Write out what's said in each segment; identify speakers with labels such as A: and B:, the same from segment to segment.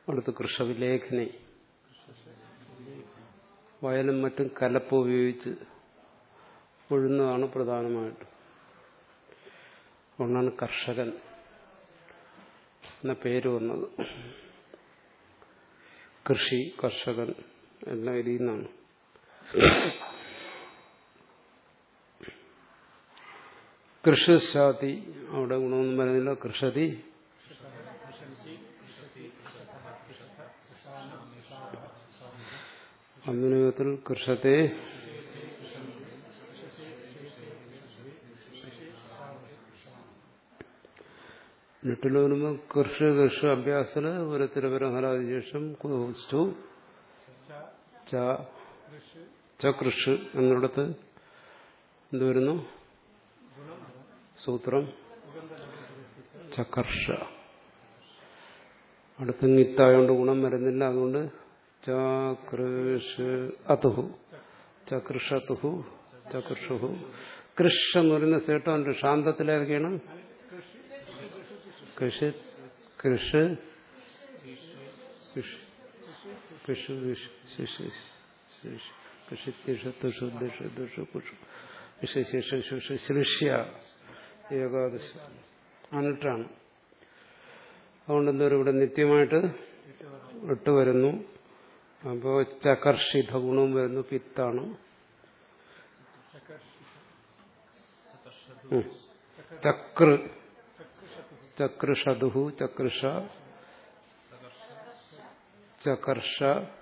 A: അടുത്ത് കൃഷവിലേഖനെ വയലും മറ്റും കലപ്പ് ഉപയോഗിച്ച് ഉഴുന്നതാണ് പ്രധാനമായിട്ട് അതുകൊണ്ടാണ് കർഷകൻ എന്ന പേര് വന്നത് കൃഷി കർഷകൻ എല്ലാം ഇതിൽ നിന്നാണ് കൃഷിശാതി അവിടെ ഗുണമൊന്നും പറയുന്നില്ല കൃഷതി അന്വനത്തിൽ കൃഷത്തെ നെട്ടിൽ വരുമ്പോൾ കൃഷി കൃഷി അഭ്യാസത്തില് ഒരു തിരുവരഹരാതി ശേഷം കുസ്റ്റു ച കൃഷി എന്നിടത്ത് എന്ത് വരുന്നു സൂത്രം ചകർഷ അടുത്ത് നിത്തായോണ്ട് ഗുണം വരുന്നില്ല അതുകൊണ്ട് ചകൃഷ് അതുഹു ചകൃഷതുഹു ചകൃഷുഹു കൃഷ് എന്ന് പറയുന്ന സേട്ടമുണ്ട് ശാന്തത്തിലേതൊക്കെയാണ് കൃഷി കൃഷ് കൃഷി ശിഷ്യ ഏകാദശ അനിട്ടാണ് അതുകൊണ്ട് എന്തോരം ഇവിടെ നിത്യമായിട്ട് ഇട്ട് വരുന്നു അപ്പോ ചകർഷിത ഗുണവും വരുന്നു പിത്താണ് ചക്ര ചക്രഷതുഹു ചക്രഷ ചകർഷ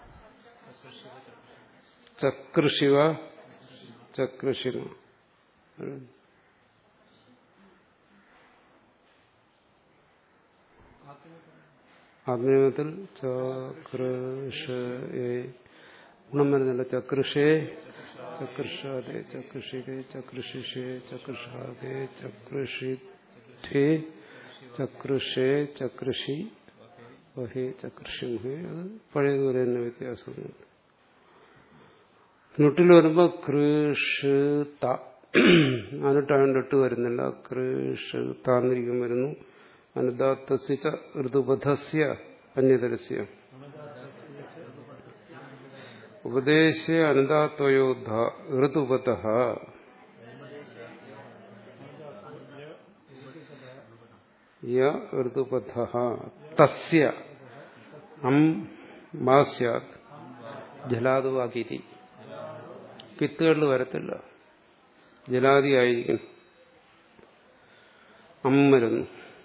A: ചക്രശിവ ചക്രശിവ ആത്മീയത്തിൽ ചകൃഷ ഗുണം വരുന്നില്ല ചകൃഷേ ചകൃഷാദേ ചകൃഷിരേ ചകൃഷിഷേ ചകൃഷാദേ ചകൃഷിധേ ചകൃഷേ ചകൃഷി വഹേ ചകൃഷിമുഹേ അത് പഴയതുപോലെ തന്നെ വ്യത്യാസമൊന്നുമില്ല നുട്ടിൽ വരുമ്പോ കൃഷ് അനിട്ടാണ്ടിട്ട് വരുന്നില്ല കൃഷ് താന്നിരിക്കും വരുന്നു അനുദാത്തസ്യ ഋതുബധസ്യ അന്യതരസ്യ ഉപദേശ അനുദാത്വയോദ്ധ ഋതുബത ഋതുബധ തസ്യ അം മാസ്യാത് ജലാതുവാകിരി പിത്തുകളിൽ വരത്തില്ല ജലാതി ആയിരിക്കും അമ്മരുന്നു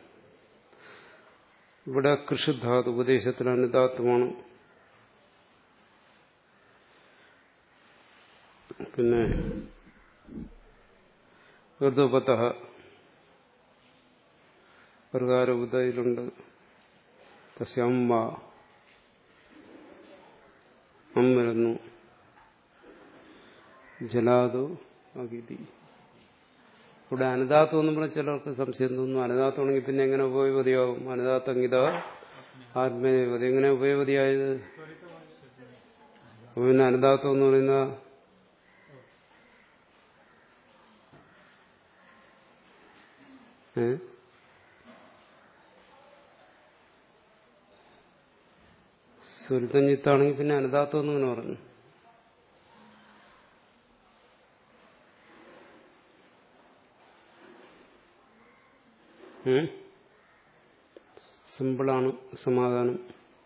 A: ഇവിടെ കൃഷിധാതു ഉപദേശത്തിൽ അനുദാത്വമാണ് പിന്നെ ഋതുപത പ്രകാരബുദ്ധയിലുണ്ട് തസ്യമ്മ അം വരുന്നു ജലാതു അഗിതി ഇവിടെ അനുദാത്തം എന്ന് പറഞ്ഞാൽ ചിലർക്ക് സംശയം തോന്നുന്നു അനുദാത്തമാണെങ്കിൽ പിന്നെ എങ്ങനെ ഉപയോഗതിയാവും അനുദാത്തം ഗീത ആത്മീയവതി എങ്ങനെ ഉപയോഗതിയായത് പിന്നെ അനുദാത്തം എന്ന് പറയുന്ന ഏ സ്വരുത്തഞ്ഞിത്താണെങ്കിൽ പിന്നെ അനുദാത്തം എന്ന് ഇങ്ങനെ പറഞ്ഞു സിമ്പിളാണ് സമാധാനം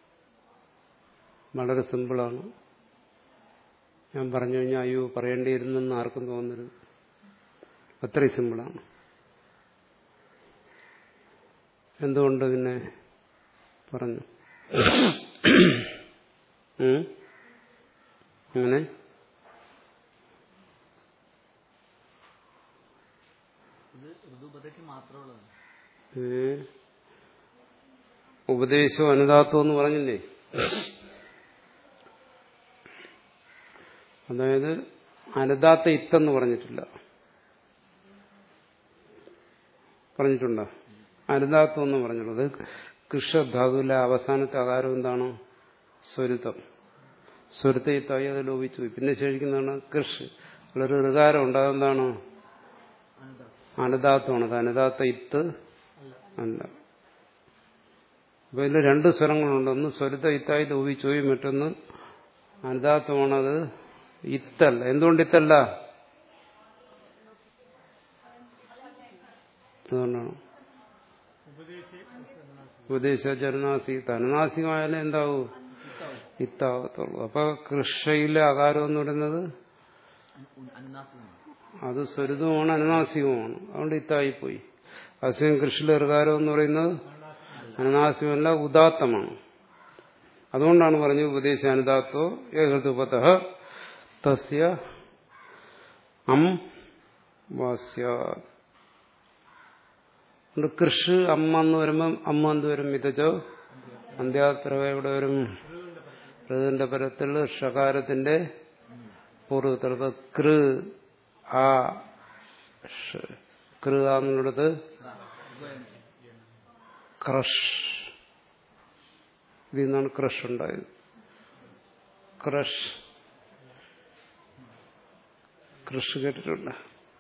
A: വളരെ സിമ്പിളാണ് ഞാൻ പറഞ്ഞു കഴിഞ്ഞാൽ അയ്യോ പറയേണ്ടിയിരുന്നെന്ന് ആർക്കും തോന്നരുത് അത്രയും സിമ്പിളാണ് എന്തുകൊണ്ട് പിന്നെ പറഞ്ഞു അങ്ങനെ ഉപദേശവും അനുദാത്തവും എന്ന് പറഞ്ഞില്ലേ അതായത് അനുദാത്ത ഇത്തെന്ന് പറഞ്ഞിട്ടില്ല പറഞ്ഞിട്ടുണ്ടോ അനുദാത്തം എന്ന് പറഞ്ഞുള്ളത് കൃഷധാതുവിലെ അവസാനത്തെ ആകാരം എന്താണ് സ്വരുതം സ്വരുത്തെ ഇത്തായി അത് ലോപിച്ചു പോയി പിന്നെ ശേഷിക്കുന്നതാണ് കൃഷ് ഒരു ഋകാരം ഉണ്ട് അതെന്താണ് അനുദാത്തമാണ് അത് അനുദാത്ത ഇത്ത് അല്ല അപ്പൊ ഇതിൽ രണ്ട് സ്വരങ്ങളുണ്ട് ഒന്ന് സ്വരത്തെ ഇത്തായി ലോപിച്ചോയി മറ്റൊന്ന് അനുദാത്തമാണത് ഇത്തല്ല എന്തുകൊണ്ട് ഇത്തല്ല അതുകൊണ്ടാണ് ഉപദേശ ജനനാസികത്ത് അനുനാസികമായാലും എന്താവൂ ഇത്താകത്തുള്ളൂ അപ്പൊ കൃഷയിലെ ആകാരം എന്ന് പറയുന്നത്
B: അനുനാസികമാണ്
A: അത് സ്വരിതവുമാണ് അനുനാസികവുമാണ് അതുകൊണ്ട് ഇത്തായിപ്പോയി അസ്യം കൃഷിയിലെ ഋകാരം എന്ന് പറയുന്നത് അനുനാസികമല്ല ഉദാത്തമാണ് അതുകൊണ്ടാണ് പറഞ്ഞത് ഉപദേശ അനുദാത്തോ ഏകൃതുപത തസ്യ അം വാസ്യ അതുകൊണ്ട് കൃഷ് അമ്മ എന്ന് വരുമ്പം അമ്മ എന്ത് വരും മിതച്ചോ അന്ത്യാത്ര എവിടെ വരും ഋതുവിന്റെ പരത്തിൽ ഷകാരത്തിന്റെ പൂർവ്വത്തിൽ അപ്പൊ കൃ ആ ഷ്. കൃ ആ എന്നുള്ളത് ക്രഷ് ഇതിൽ നിന്നാണ് ക്രഷ് ഉണ്ടായത് ക്രഷ് കൃഷ് കേട്ടിട്ടുണ്ട്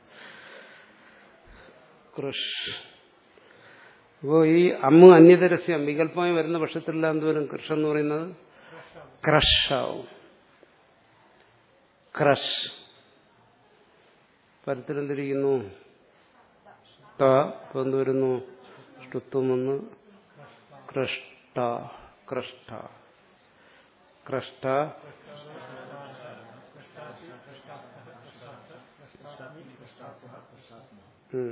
A: കൃഷ് അപ്പോ ഈ അമ്മ അന്യതരസ്യം വികല്പമായി വരുന്ന പക്ഷത്തിലെല്ലാം എന്തോരം കൃഷ് എന്ന് പറയുന്നത് ക്രഷ് ആവും ക്രഷ് പരത്തിലെന്തിരിക്കുന്നു ത ഇപ്പൊ എന്ത് വരുന്നു ഷ്ടുത്വം വന്ന് ക്രഷ്ട ക്രഷ്ട ക്രഷ്ട ഉം.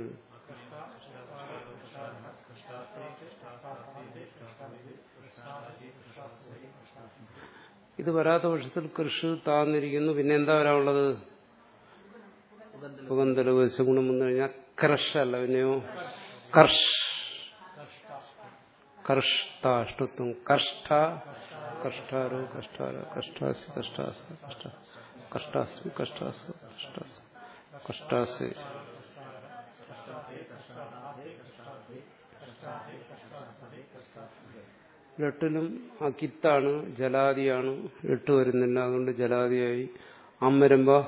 A: ഇത് വരാത്ത പക്ഷത്തിൽ കൃഷി താന്നിരിക്കുന്നു പിന്നെ എന്താ വരാനുള്ളത് പുകന്തല വശഗുണം വന്നു കഴിഞ്ഞാൽ ക്രഷ് അല്ല പിന്നെയോ കർഷ് കർഷ്ടാഷ്ടത്വം കഷ്ട കഷ്ടാരോ കഷ്ടാരോ കഷ്ടാസി കഷ്ടാസ കഷ്ട കഷ്ടാസ്മി കഷ്ടാസ കഷ്ടാസ കഷ്ടാസി എട്ടിലും ആ കിത്താണ് ജലാദിയാണ് എട്ട് വരുന്നില്ല അതുകൊണ്ട് ജലാദിയായി അം വരുമ്പോ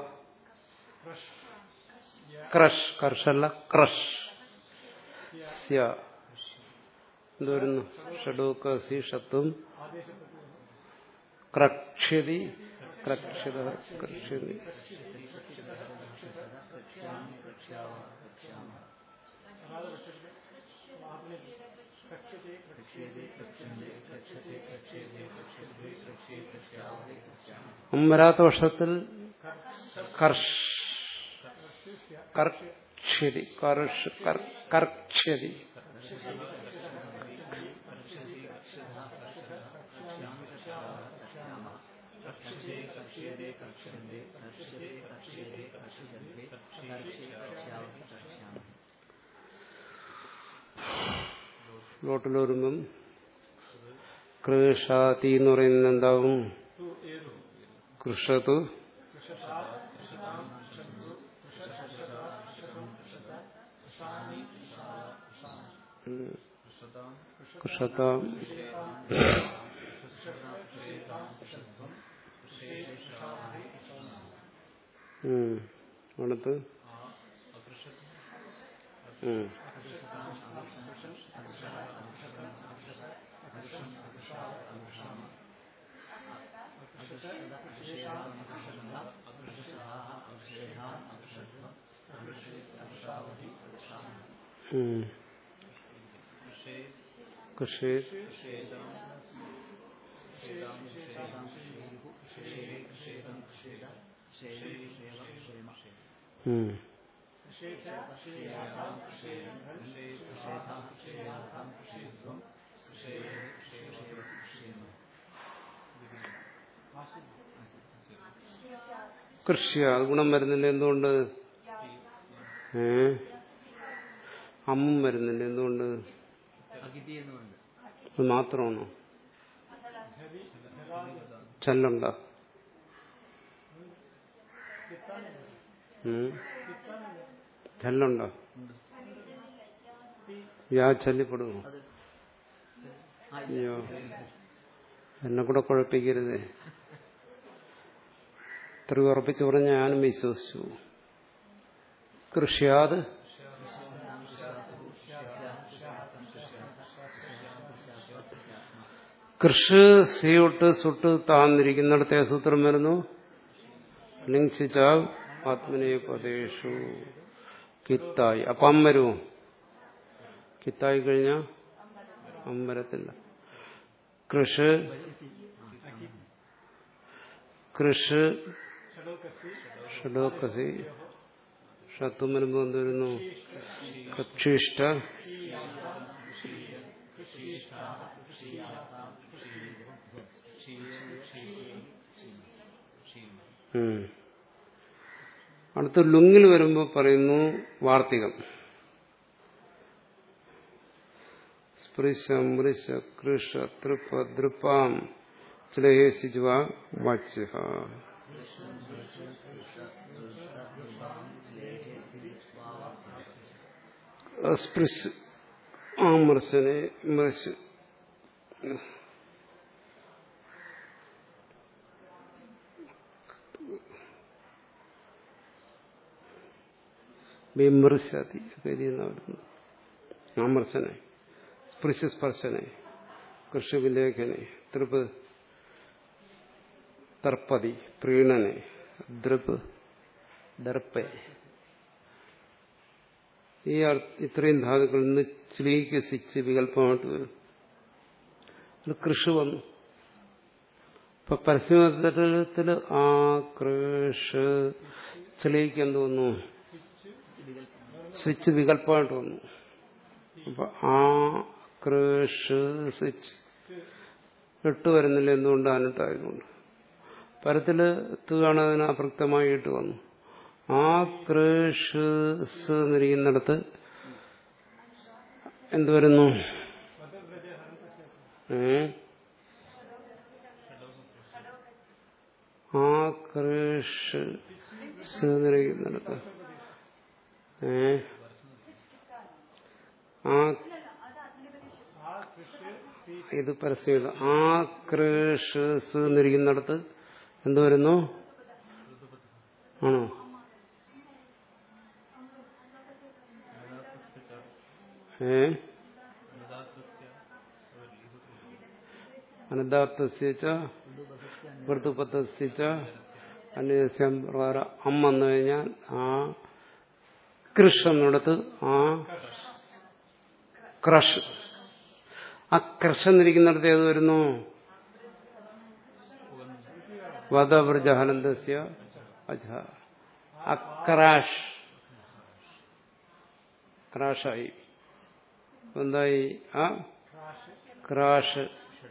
A: ക്രഷ് കർഷല്ല ക്രഷ് സ്യ എന്ത് വരുന്നു ഷഡൂക്ക സി ഷത്വം ക്രക്ഷ്യതി ക്രക്ഷ്യത ക്രക്ഷ്യതി വരാത്ത വർഷത്തിൽ കർഷ് കർക്ഷ്യതി കർഷ് കർക്ഷ്യതി ലോട്ടിൽ വരുമ്പം കൃഷാതി എന്ന് പറയുന്നത് എന്താവും കൃഷതു കൃഷതാം ഉം. അടുത്ത് ഉം. ഉം. കൃഷി ഉം. കൃഷ്യ അത് ഗുണം വരുന്നില്ല എന്തുകൊണ്ട് ഏ അമ്മും വരുന്നില്ല എന്തുകൊണ്ട്
B: അഗിതി എന്നുണ്ട്
A: അത് മാത്രമാണോ ചല്ലുണ്ടോ ഉം. ചല്ലുണ്ടോ യാ ചല്ലിപ്പെടുമോ
B: അത്
A: അയ്യോ എന്നെ കൂടെ കുഴപ്പിക്കരുതേ ഇത്ര ഉറപ്പിച്ച് പറഞ്ഞ ഞാനും വിശ്വസിച്ചു കൃഷിയാത് കൃഷ് സിയൊട്ട് സുട്ട് താന്നിരിക്കുന്നിടത്തെ സൂത്രം വരുന്നു ലിംഗിച്ചാൽ ആത്മനെ പദേശു കിത്തായി അപ്പം അം വരുമോ കിത്തായി കഴിഞ്ഞാൽ അം വരത്തില്ല കൃഷ് കൃഷ് ഷഡോക്കസി ഷത്തും വരുമ്പോൾ എന്ത് വരുന്നു കക്ഷിഷ്ട ഉം. അടുത്ത ലുങ്ങിൽ വരുമ്പോൾ പറയുന്നു വാർത്തികം സ്പൃശ മൃശ കൃഷ തൃപ്പ ദൃപ്പാം ചിലയേശിജുവ വാച്യ സ്പൃശ് ആ മൃശനെ മൃശ് വിമർശതി കഴിയുന്നവരുന്നു ആമർശനെ സ്പൃശസ്പർശനെ കൃഷിവിലേഖനെ തൃപ് തർപ്പതി പ്രീണനെ ദ്രപ് ദർപ്പെ ഈ അർ- ഇത്രയും ധാതുക്കളിൽ നിന്ന് ചിലീക്ക് സിച്ച് വികല്പമായിട്ട് വരും അതിൽ കൃഷി വന്നു ഇപ്പൊ പരസ്യമത്തിൽ ആ കൃഷ് ചിലീക്ക് എന്ത് വന്നു സ്വിച്ച് വികല്പമായിട്ട് വന്നു അപ്പൊ ആ കൃഷ് സ്വിച്ച് ഇട്ട് വരുന്നില്ല എന്തുകൊണ്ട് അനിട്ടായതുകൊണ്ട് പരത്തില് തുകയാണ് അതിന് അപ്രക്തമായി ഇട്ട് വന്നു ആ കൃഷ് സ് എന്നിരിക്കുന്നിടത്ത് എന്ത് വരുന്നു ഏ ആ കൃഷ് സ് എന്നിരിക്കുന്നിടത്ത് ഏ ആ ഇത് പരസ്യം ആ കൃഷ് സ് എന്നിരിക്കുന്നിടത്ത് എന്ത് വരുന്നു ആണോ ഏ അനദാത്തസ്യച്ച വൃത്തുപത്തസ്യച്ച അന്യസ്യം പ്രകാരം അം വന്നു കഴിഞ്ഞാൽ ആ കൃഷ് എന്നിടത്ത് ആ ക്രഷ് ആ ക്രഷ് എന്നിരിക്കുന്നിടത്ത് ഏത് വരുന്നു വധവൃജാനന്ദസ്യ അജ അക്രാഷ് ക്രാഷായി എന്തായി ആ ക്രാഷ്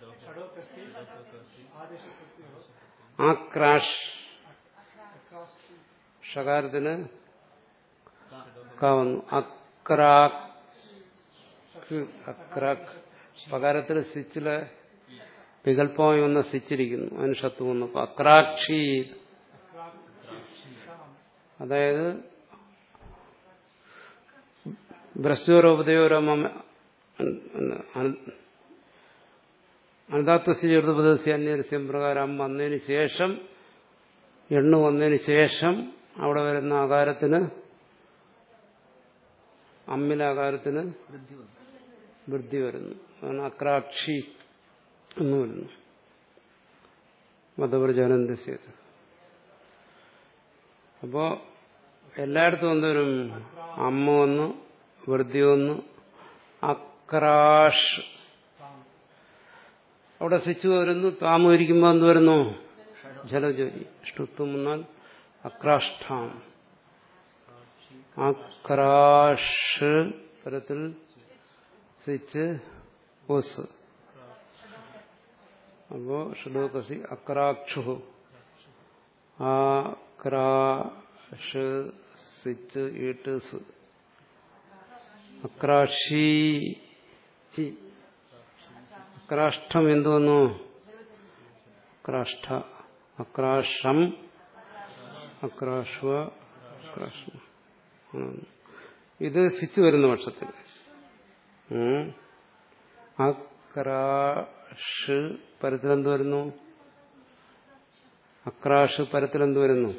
A: ആ ക്രാഷ് ഷകാരത്തിന് കാവുന്നു അക്രാക്ക് അക്രാക്ക് പകാരത്തിൽ സ്വിച്ചിലെ വികല്പമായി വന്ന സ്വിച്ചിരിക്കുന്നു അതിന് ഷത്ത് വന്നപ്പോ അക്രാക്ഷി അതായത് ബ്രസ്യോരോപതയോരമ അനദാത്വസ്യ അന്യരസ്യം പ്രകാരം വന്നതിന് ശേഷം എണ്ണു വന്നതിന് ശേഷം അവിടെ വരുന്ന ആകാരത്തിന് അമ്മിലെ ആകാരത്തിന്
B: വൃദ്ധി വന്നു
A: വൃദ്ധി വരുന്നു അതാണ് അക്രാക്ഷി എന്ന് വരുന്നു മതപ്രചാനന്ദസ്യ അപ്പോ എല്ലായിടത്തും എന്തോരും അമ്മ വന്നു വൃദ്ധി വന്നു അക്രാഷ് അവിടെ സ്വിച്ച് വരുന്നു താമ ഇരിക്കുമ്പോൾ എന്ത് വരുന്നു ജലജോലി ഇഷ്ടത്വം വന്നാൽ അക്രാഷ്ടാം അക്രാഷ് തരത്തിൽ സ്വിച്ച് ഓസ് അപ്പോ ഷഡോകസി അക്രാക്ഷു ആക്രാഷ് സ്വിച്ച് ഈട്ട് സ് അക്രാഷി അക്രാഷ്ടം എന്തു വന്നു അക്രാഷ്ട അക്രാഷം അക്രാഷ്വ അക്രാഷ്മ ആണ്. ഇത് സ്വിച്ച് വരുന്ന പക്ഷത്തിൽ ഉം. അക്രാഷ് പരത്തിലെന്ത് വരുന്നു അക്രാഷ് പരത്തിലെന്ത് വരുന്നു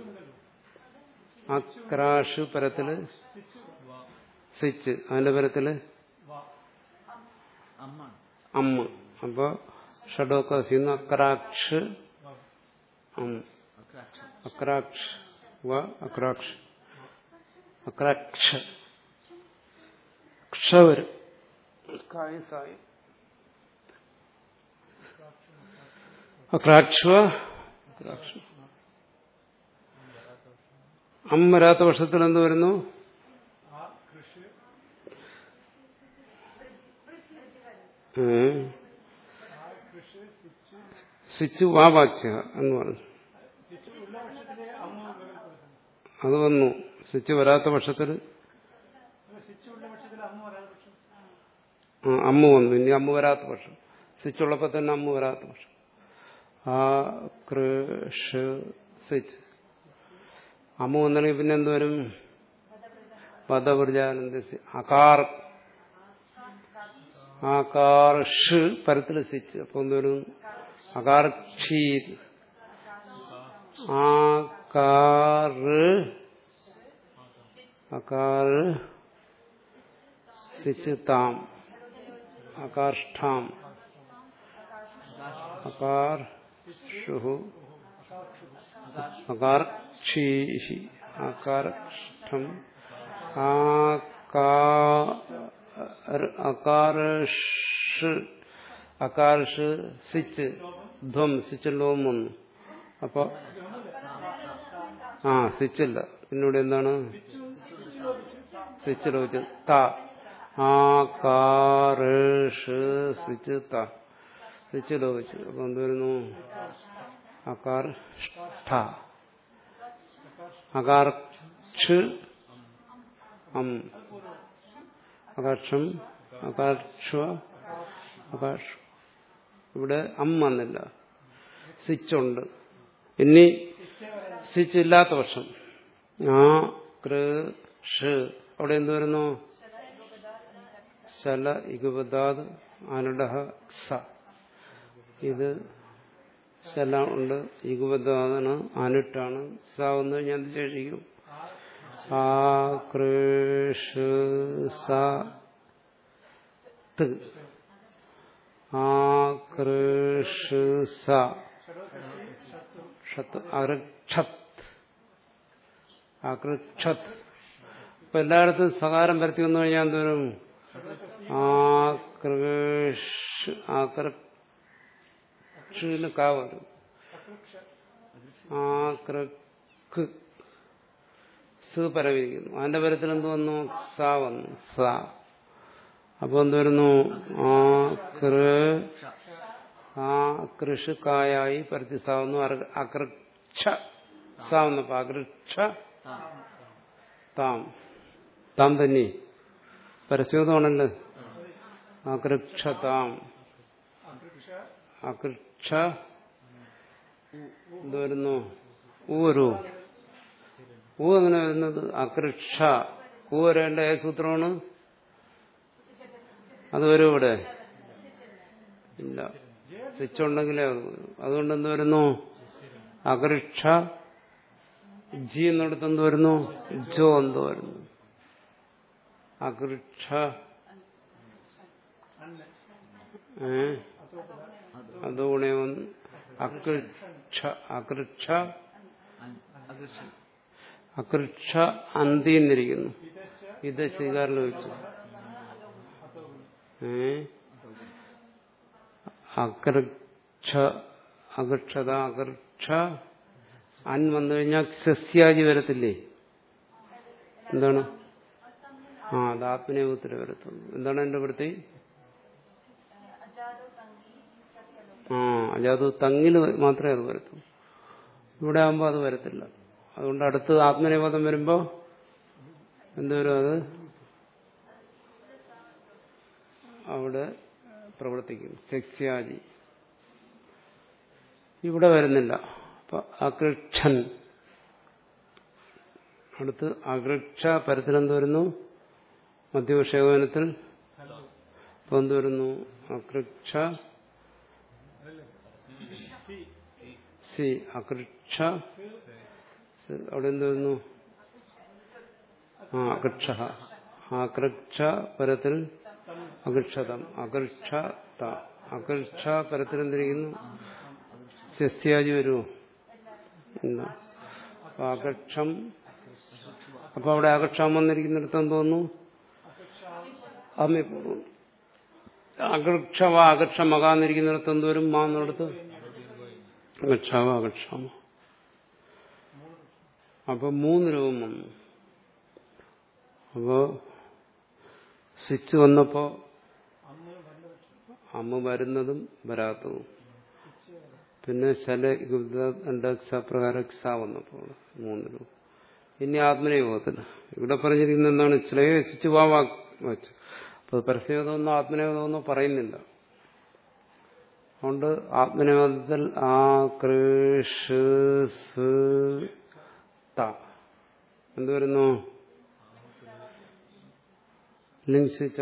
A: അക്രാഷ് പരത്തില് സ്വിച്ച് അതിന്റെ പരത്തില്
B: അമ്മാണ്
A: അമ്മ അപ്പൊ ഷഡോക്ക സീന്നു അക്രാക്ഷ് അം
B: അക്രാക്ഷ
A: അക്രാക്ഷ് വ അക്രാക്ഷ് അക്രാക്ഷ ക്ഷ വരും കായും സായും അക്രാക്ഷ അക്രാക്ഷ അം വരാത്ത വർഷത്തിൽ എന്ത് വരുന്നു ഏ? സ്വിച്ച് വാവാച്യ എന്ന് പറഞ്ഞു അത് വന്നു സ്വിച്ച് വരാത്ത പക്ഷത്തിൽ ആ, അമ്മ വന്നു ഇനി അമ്മ വരാത്ത പക്ഷം സ്വിച്ച് ഉള്ളപ്പോ തന്നെ അമ്മ വരാത്ത പക്ഷം ആ കൃഷ് സ്വിച്ച് അമ്മ വന്നില്ലെങ്കിൽ പിന്നെ എന്തുവരും പദവൃജാനന്ദ അകാർ ആകാർഷ് പരത്തിൽ സ്വിച്ച് അപ്പൊ എന്തുവരും അകാർക്ഷീ ആകാറ് അകാറ് സ്വിച്ച് താം അകാഷ്ഠാം അകാർ ഷുഹു അകാർക്ഷീഹി അകാർഷ്ടം അകാർഷ് അകാർഷ് സ്വിച്ച് ധ്വം സ്വിച്ച് ലോം വന്നു അപ്പൊ ആ സ്വിച്ചില്ല പിന്നീട് എന്താണ് സ്വിച്ച് ലോപിച്ച് ത ആകാർഷ് സ്വിച്ച് ത സ്വിച്ച് ലോപിച്ച് അപ്പൊ എന്ത് വരുന്നു അകാർ ഷ്ഠ അകാർക്ഷ് അം അകാക്ഷം അകാക്ഷ അകാക്ഷ ഇവിടെ അം വന്നില്ല സ്വിച്ച് ഉണ്ട് ഇനി സ്വിച്ച് ഇല്ലാത്ത പക്ഷം ആ കൃ ഷ് അവിടെ എന്ത് വരുന്നു ശല ഇകുപതാത് അനഡഹ സ ഇത് ശല ഉണ്ട് ഇകുപതാതാണ് അനിട്ടാണ് സ വന്നു കഴിഞ്ഞാൽ എന്ത് ശേഷിക്കും ആ കൃഷ് സ ത് ആ കൃഷ് സ ഷത്ത് അകൃക്ഷത് അകൃക്ഷത് ഇപ്പൊ എല്ലായിടത്തും സകാരം പരത്തി വന്നു കഴിഞ്ഞാൽ എന്തോരും ആകൃഷ് ആകൃഷിന് കാ വരും ആകൃക്ക് സ് പരവിരിക്കുന്നു അതിന്റെ പരത്തിൽ എന്ത് വന്നു സ വന്നു സ അപ്പൊ എന്ത് വരുന്നു ആ കൃ ആ കൃഷി കായായി പരത്തി സാവുന്നു അകൃക്ഷ സാവുന്നപ്പോ അകൃക്ഷ താം താം തന്നെ പരസ്യോതമാണല്ലോ അകൃക്ഷ താം അകൃക്ഷ എന്ത് വരുന്നു ഊരു ഊ അങ്ങനെ വരുന്നത് അകൃക്ഷ ഊ വരേണ്ട ഏത് സൂത്രമാണ് അത് വരും ഇവിടെ ഇല്ല സ്വിച്ച് ഉണ്ടെങ്കിലേ അത് വരൂ അതുകൊണ്ട് എന്ത് വരുന്നു അകൃക്ഷ ജി എന്നിടത്ത് എന്ത് വരുന്നു ജോ എന്ത് വരുന്നു അകൃക്ഷ ഏ അതുകൂടെ വന്ന് അകൃക്ഷ അകൃക്ഷ
B: അകൃഷ
A: അകൃക്ഷ അന്തിന്നിരിക്കുന്നു ഇത് സ്വീകാരം വെച്ചു ഏ അകൃക്ഷ അകൃക്ഷത അകൃക്ഷ അൻ വന്നു കഴിഞ്ഞാൽ സസ്യാജി വരത്തില്ലേ എന്താണ് ആ അത് ആത്മനേപത്തിൽ വരത്തുള്ളൂ എന്താണ് എന്റെ വൃത്തി ആ അജാതു തങ്ങിൽ മാത്രമേ അത് വരത്തുള്ളൂ ഇവിടെ ആകുമ്പോൾ അത് വരത്തില്ല അതുകൊണ്ട് അടുത്ത് ആത്മനേപഥം വരുമ്പോ എന്തോരും അത് അവിടെ പ്രവർത്തിക്കും സെക്സ്യാജി ഇവിടെ വരുന്നില്ല അപ്പൊ അകൃക്ഷൻ അടുത്ത് അകൃക്ഷ പരത്തിലെന്ത് വരുന്നു മധ്യവിഷയകവനത്തിൽ ഇപ്പൊ എന്ത് വരുന്നു അകൃക്ഷ സി അകൃക്ഷ അവിടെ എന്ത് വരുന്നു ആ അകൃക്ഷ അകൃക്ഷ പരത്തിൽ അകൃക്ഷതം അകൃക്ഷ അകക്ഷ പരത്തിലെന്തിരിക്കുന്നു സസ്യാജി വരുമോ ഇല്ല അപ്പൊ അകക്ഷം അപ്പൊ അവിടെ അകക്ഷം വന്നിരിക്കുന്നിടത്ത് എന്ത് തോന്നുന്നു അമ്മയപ്പൂർവ്വം അകക്ഷവ അകക്ഷമകാന്നിരിക്കുന്നിടത്ത് എന്തോരും മാന്നിടത്ത് അകക്ഷാവ അകക്ഷാമ അപ്പൊ മൂന്ന് രൂപം വന്നു അപ്പോ സ്വിച്ച് വന്നപ്പോ അമ്മ വരുന്നതും വരാത്തതും പിന്നെ ശല പ്രകാരം ക്ഷ വന്നപ്പോൾ മൂന്ന് രൂപ ഇനി ആത്മനയോഗത്തിന് ഇവിടെ പറഞ്ഞിരിക്കുന്ന എന്താണ് ശ്ലേഷിച്ച് വാവാ വെച്ച് അപ്പൊ പരസ്യതമെന്നോ ആത്മനയോഗമെന്നോ പറയുന്നില്ല അതുകൊണ്ട് ആത്മനയോഗത്തിൽ ആ കൃഷ് എന്ത് വരുന്നു ലിംഗിച്ച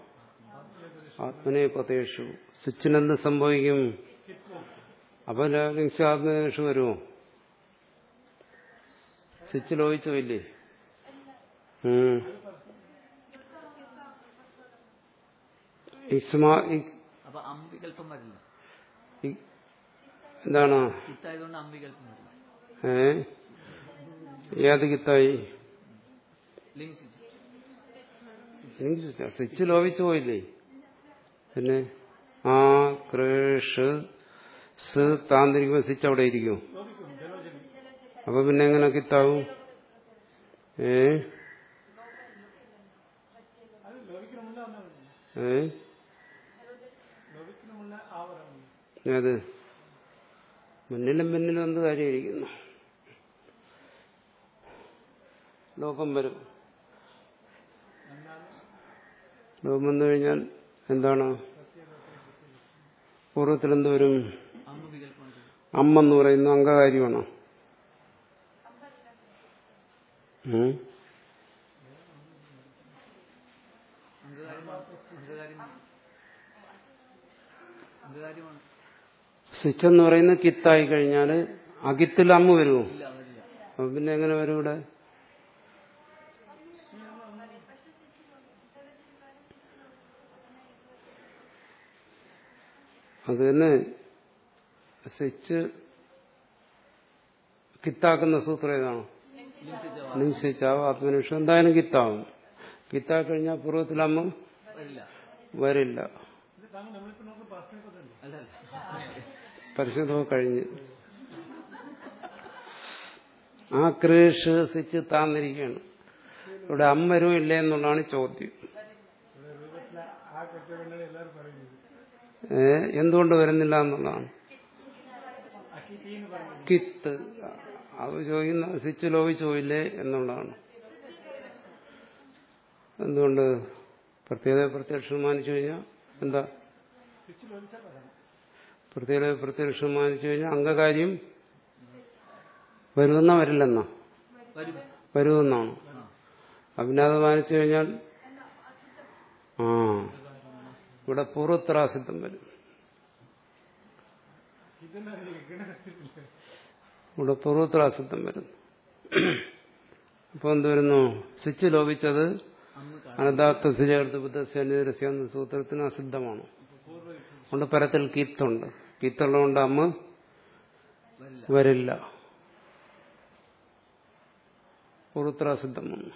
A: ആത്മനേപതേഷു സ്വിച്ചിനെന്ത് സംഭവിക്കും അപ്പൊ ലിംഗിച്ച ആത്മനേഷു വരുമോ സ്വിച്ച് ലോഹിച്ചോ ഇല്ലേ ഉം. ഇസ്മാ ഇ-
B: അപ്പൊ അംബികൽപ്പം വരില്ല
A: ഇ- എന്താണ്
B: ഇത്തായതുകൊണ്ട് അംബികൽപ്പം വരില്ല
A: ഏ ഏത് കിത്തായി
B: ലിങ്ക്
A: എനിക്ക് സ്വിച്ച് ലോപിച്ചു പോയില്ലേ പിന്നെ ആ കൃഷ് സ് താന്നിരിക്കുമ്പോ സ്വിച്ച് അവിടെ ഇരിക്കും അപ്പൊ പിന്നെ എങ്ങനെ കിത്താവും ഏ ഏ ഏത് മുന്നിലും പിന്നിലും എന്ത് കാര്യമായിരിക്കുന്നു ലോകം വരും ലോകം വന്നു കഴിഞ്ഞാൽ എന്താണ് പൂർവ്വത്തിൽ എന്ത് വരും
B: അമ്മ വികല്പം വരില്ല
A: അമ്മെന്ന് പറയുന്ന അംഗകാര്യമാണോ ഉം?
B: അംഗകാര്യമാണ് അംഗകാര്യമാണ് അംഗകാര്യമാണ്
A: സ്വിച്ച് എന്ന് പറയുന്ന കിത്തായി കഴിഞ്ഞാൽ അകിത്തിൽ അമ്മ വരുമോ
B: ഇല്ല വരില്ല
A: അപ്പൊ പിന്നെ എങ്ങനെ വരും ഇവിടെ അത് തന്നെ സ്വിച്ച് കിത്താക്കുന്ന സൂത്രം ഏതാണോ
B: ലിംഗിച്ച
A: നിശ്ചയിച്ചാവും ആത്മനിഷ്ഠം എന്തായാലും കിത്താവും കിത്താ കഴിഞ്ഞാൽ പൂർവ്വത്തിലമ്മ
B: വരില്ല
A: വരില്ല
B: അല്ല അല്ല
A: പരിശോധന കഴിഞ്ഞ് ആ കൃഷ് സ്വിച്ച് താന്നിരിക്കുകയാണ് ഇവിടെ അമ്മ വരും ഇല്ലേ എന്നുള്ളതാണ് ചോദ്യം ഏ എന്തുകൊണ്ട് വരുന്നില്ല എന്നുള്ളതാണ് കിത്ത് അത് ചോദിക്കുന്ന സ്വിച്ച് ലോപിച്ചു പോയില്ലേ എന്നുള്ളതാണ് എന്തുകൊണ്ട് പ്രത്യേകത പ്രത്യക്ഷം മാനിച്ചു കഴിഞ്ഞാൽ എന്താ പ്രത്യേകത പ്രത്യക്ഷം മാനിച്ചു കഴിഞ്ഞാൽ അംഗകാര്യം വരുമെന്നാ വരില്ലെന്നാ
B: വരും
A: വരുമെന്നാണ് അഭിനാഥ മാനിച്ചു കഴിഞ്ഞാൽ ആ ഇവിടെ പൂർവത്രാസിദ്ധം വരും ഇവിടെ പൂർവത്രാസിദ്ധം വരും അപ്പൊ എന്ത് വരുന്നു സ്വിച്ച് ലോപിച്ചത്
B: അമ്മ കാണും
A: അനദാത്ത ചേർത്ത് ബുദ്ധസ്യ എന്ന സൂത്രത്തിന് അസിദ്ധമാണ് അതുകൊണ്ട് പരത്തിൽ കീത്തുണ്ട് കീത്തുള്ളതുകൊണ്ട് അമ്മ
B: വരില്ല
A: വരില്ല പൂർവത്രാസിദ്ധം വന്നു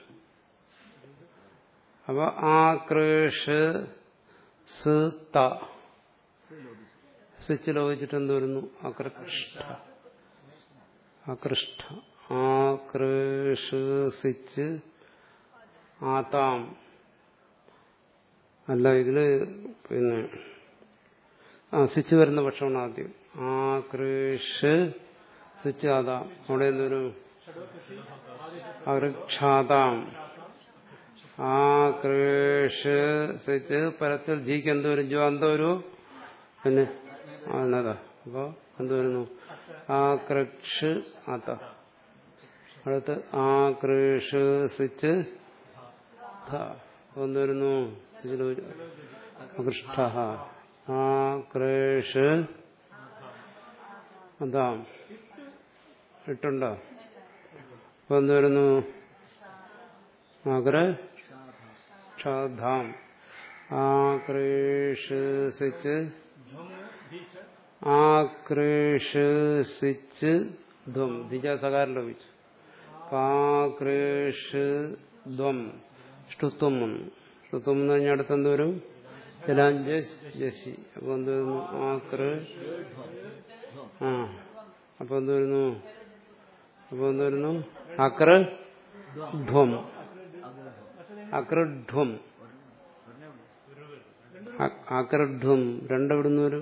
A: അപ്പൊ ആ കൃഷ് സ് ത സ്വിച്ച് ലോപിച്ചിട്ട് എന്ത് വരുന്നു അകൃഷ്ട അകൃഷ്ട ആ കൃഷ് സ്വിച്ച് ആതാം അല്ല ഇതില് പിന്നെ ആ സ്വിച്ച് വരുന്ന പക്ഷമാണ് ആദ്യം ആ കൃഷ് സ്വിച്ച് ആതാം അവിടെ എന്തൊരു അകൃക്ഷാതാം ആ കൃഷ് സ്വിച്ച് പരത്തിൽ ജിക്ക് എന്തോരും ജോ എന്തോരു പിന്നെ ആ എന്നതാ അപ്പൊ എന്തുവരുന്നു ആ കൃഷ് ആത്ത അടുത്ത് ആ കൃഷ് സ്വിച്ച് ധ. അപ്പൊ എന്തുവരുന്നു അകൃഷ്ട ആ കൃഷ് അതാ ഇട്ടുണ്ടോ അപ്പൊ എന്തുവരുന്നു അഗ്ര ക്ഷാധാം ആ കൃഷ് സ്വിച്ച് ആകൃഷിച്ച് ധ്വം ധിജ സകാരം ലഭിച്ചു പാകൃഷ് ധ്വം ഷ്ടുത്വം വന്നു ഷ്ടുത്വം എന്ന് കഴിഞ്ഞാൽ അടുത്ത് എന്ത് വരും ജലാഞ്ജസ് ജസി അപ്പൊ എന്ത് വരുന്നു ആകൃ ആ അപ്പൊ എന്ത് വരുന്നു അപ്പൊ എന്ത് വരുന്നു അക്ര ധ്വം അക്രധ്വം അക്രധ്വം രണ്ടെവിടുന്ന് വരും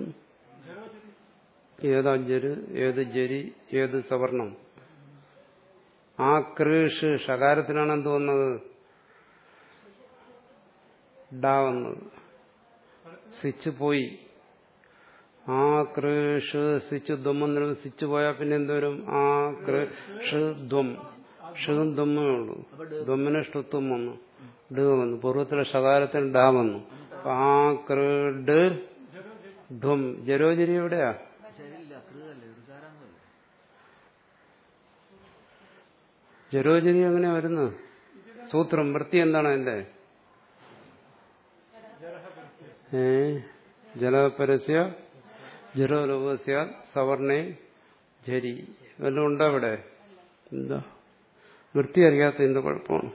A: ഏതാ ജര് ഏത് ജരി ഏത് സവർണം ആ കൃഷ് ഷകാരത്തിനാണ് എന്ത് വന്നത് ഡാ വന്നത് സ്വിച്ച് പോയി ആ കൃഷ് സ്വിച്ച് ദ്വം വന്നിട്ട് സ്വിച്ച് പോയാൽ പിന്നെ എന്തോരും ആ കൃഷ് ദ്വം ഷും ദ്വമ്മേ ഉള്ളൂ ദ്വമ്മിന് ഷ്ടുത്വം വന്നു ഡ വന്നു പൂർവ്വത്തിലെ ഷകാരത്തിന് ഡാ വന്നു ആ കൃഡ് ധ്വം ജരോജരി എവിടെയാ
B: ശരിയില്ല കൃതല്ലേ എടുക്കാറാന്നല്ലേ
A: ജരോജരി എങ്ങനെയാ വരുന്നത് സൂത്രം വൃത്തി എന്താണ് അതിന്റെ ഏ ജലപരസ്യ ജലോലോപസ്യ സവർണേ ജരി വല്ലതും ഉണ്ടോ അവിടെ എന്താ വൃത്തി അറിയാത്തതിന്റെ കുഴപ്പമാണ്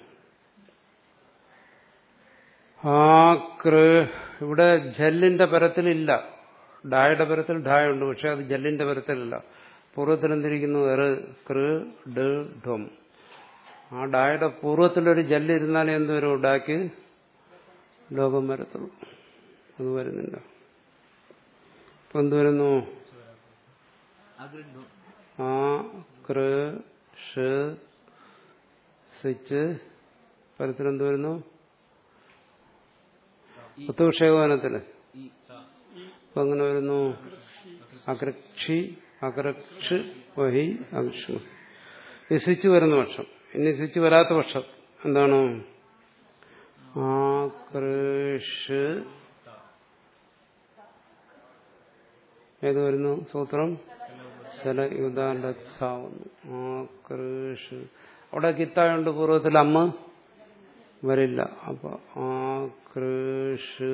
A: ആ കൃ ഇവിടെ ജല്ലിന്റെ പരത്തിലില്ല ഡായുടെ പരത്തിൽ ഡായുണ്ട് പക്ഷെ അത് ജല്ലിന്റെ പരത്തിലല്ല പൂർവ്വത്തിൽ എന്തിരിക്കുന്നു എറ് കൃ ഡ് ഢം ആ ഡായുടെ പൂർവ്വത്തിലൊരു ജല്ല് ഇരുന്നാലേ എന്ത് വരും ഡാക്ക് ലോകം വരത്തുള്ളൂ അത് വരുന്നില്ല ഇപ്പൊ എന്ത് വരുന്നു
B: അഗ്രഹം
A: ആ കൃ ഷ് സ്വിച്ച് പരത്തിൽ എന്ത് വരുന്നു പത്തുക്ഷേപനത്തില്
B: ഈ
A: അപ്പൊ അങ്ങനെ വരുന്നു അഗ്രക്ഷി അഗ്രക്ഷ് വഹി അക്ഷു ഈ സ്വിച്ച് വരുന്ന പക്ഷം ഇനി സ്വിച്ച് വരാത്ത പക്ഷം എന്താണ് ആകൃഷ് ഏത് വരുന്നു സൂത്രം ശലയുധാവന്നു ആകൃഷ് അവിടെ കിത്തായുണ്ട് പൂർവ്വത്തിൽ അമ്മ വരില്ല അപ്പൊ ആകൃഷ്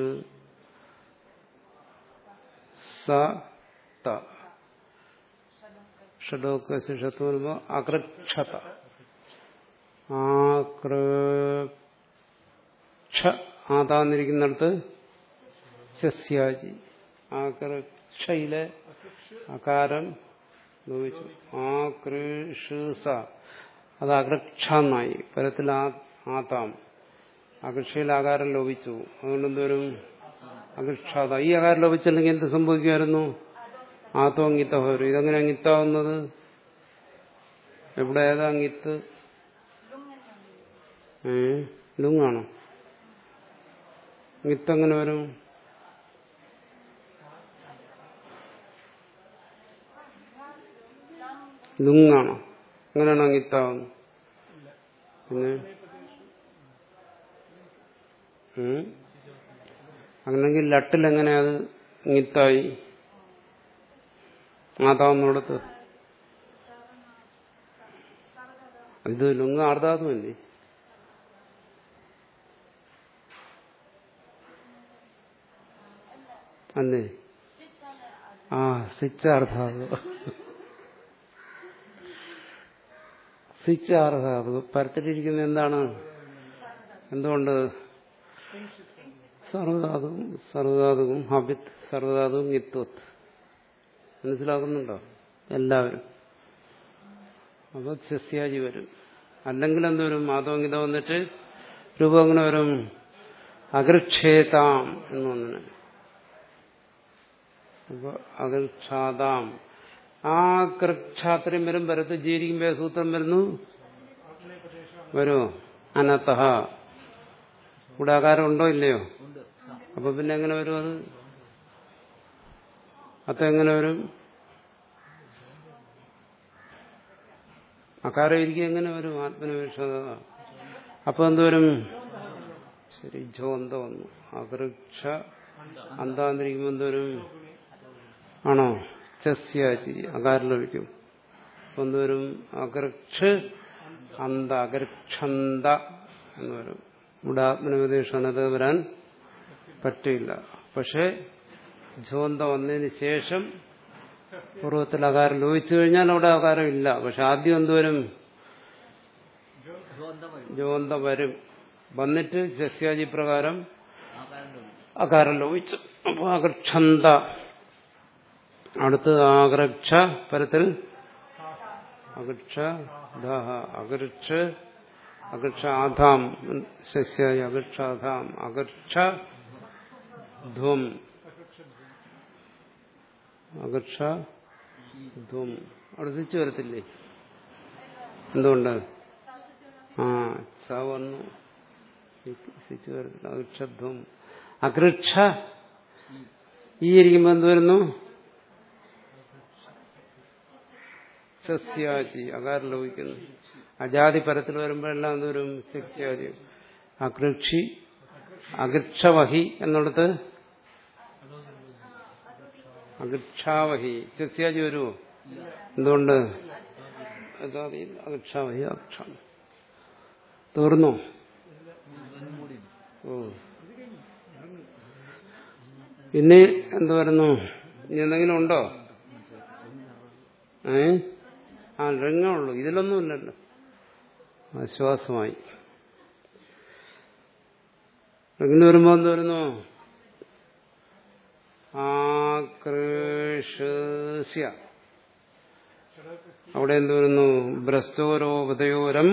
A: സ ത ഷഡോക്ക ശിഷത്വം വരുമ്പോ അകൃക്ഷത ആകൃക്ഷ ആതാന്നിരിക്കുന്നിടത്ത് സസ്യാജി ആകൃക്ഷയിലെ അകാരം ലോപിച്ചു ആകൃഷ അത് അകൃക്ഷ എന്നായി പരത്തിൽ ആ ആത്താം അകൃഷയിൽ ആകാരം ലോപിച്ചു അതുകൊണ്ട് എന്തോരും അകൃക്ഷാത ഈ ആകാരം ലോപിച്ചില്ലെങ്കിൽ എന്ത് സംഭവിക്കുമായിരുന്നു ആത്തോ അങ്ങിത്ത വരും ഇതെങ്ങനെ അങ്ങിത്താവുന്നത് എവിടെ ഏതാ അങ്ങിത്ത് ഏ ലുങ്ങാണോ അങ്ങിത്ത് എങ്ങനെ വരും ലുങ്ങാണോ അങ്ങനെയാണോ അങ്ങിത്താവുന്നത് പിന്നെ ഉം? അങ്ങനെങ്കിൽ ലട്ടിൽ എങ്ങനെ അത് ഇങ്ങിത്തായി ആതാവുന്നിടത്ത് ഇത് ലുങ്ങ ആർദാതുമല്ലേ അല്ലേ ആ സ്വിച്ചാർദ്ധാതു സ്വിച്ചാർദ്ധാതു പരത്തിട്ടിരിക്കുന്നത് എന്താണ് എന്തുകൊണ്ട് സർവധാതുവും സർവധാതുവും ഹബിത്ത് സർവധാതുവും ഇത്വത്ത് മനസ്സിലാക്കുന്നുണ്ടോ എല്ലാവരും അപ്പൊ സസ്യാജി വരും അല്ലെങ്കിൽ എന്തുവരും മാധവംഗിത വന്നിട്ട് രൂപം അങ്ങനെ വരും അകൃക്ഷേതാം എന്ന് വന്നിന് അപ്പൊ അകൃക്ഷാതാം ആ കൃക്ഷാത്രം വരും വരത്ത് ജീവിക്കുമ്പോ സൂത്രം വരുന്നു വരുമോ അനത്തഹ ഇവിടെ ആകാരം ഉണ്ടോ ഇല്ലയോ
B: ഉണ്ട് സ
A: അപ്പൊ പിന്നെ എങ്ങനെ വരും അത് അതെങ്ങനെ വരും അകാരം ഇരിക്കും എങ്ങനെ വരും ആത്മനിവേഷത അപ്പൊ എന്തുവരും ശരി ജോന്ത വന്നു അകൃക്ഷ അന്താന്നിരിക്കുമ്പോ എന്തോരും ആണോ ചസ്യാചി അകാരം ലഭിക്കും അപ്പൊ എന്തുവരും അകൃക്ഷ് അന്ത അകൃക്ഷന്ത എന്ന് വരും ഇവിടെ ആത്മനിവേദേഷാണ് അത് വരാൻ പറ്റില്ല പക്ഷെ ജ്വന്ത വന്നതിന് ശേഷം പൂർവ്വത്തിൽ അകാരം ലോപിച്ചു കഴിഞ്ഞാൽ അവിടെ അകാരം ഇല്ല പക്ഷെ ആദ്യം എന്തുവരും
B: ദ്വന്ദ്ം വരും
A: ജോന്ത വരും വന്നിട്ട് സസ്യാജി പ്രകാരം
B: ആകാരം ലോപിക്കും
A: അകാരം ലോപിച്ചു അപ്പൊ അകക്ഷന്ത അടുത്ത് ആഗ്രക്ഷ പരത്തിൽ അകക്ഷ ദാഹ അകൃക്ഷ അകക്ഷ ആധാം സസ്യായി അകക്ഷാധാം അകക്ഷ ധ്വം അകക്ഷ ധ്വം അവിടെ തിരിച്ചു വരത്തില്ലേ എന്തുകൊണ്ട് ആ സ വന്നു തിരിച്ചു വരത്തില്ല അകക്ഷധ്വം അകൃക്ഷ ഈ ഇരിക്കുമ്പോ എന്ത് വരുന്നു സസ്യാജി അകാരം ലോപിക്കുന്നു അജാതി പരത്തിൽ വരുമ്പോഴെല്ലാം എന്തോരും സസ്യാജി അകൃക്ഷി അകൃക്ഷവഹി എന്നുള്ളത് അകൃക്ഷാവഹി സസ്യാജി വരുമോ എന്തുകൊണ്ട് അജാതി അകൃക്ഷാവഹി അകക്ഷാം തീർന്നോ ഓ പിന്നെ എന്ത് വരുന്നു ഇനി എന്തെങ്കിലും ഉണ്ടോ ഏ ആ രംഗമുള്ളൂ ഇതിലൊന്നുമില്ലല്ലോ ആശ്വാസമായി രംഗിന് വരുമ്പോ എന്ത് വരുന്നു ആകൃഷ്യ അവിടെ എന്ത് വരുന്നു ഭ്രസ്റ്റോരോപതയോരം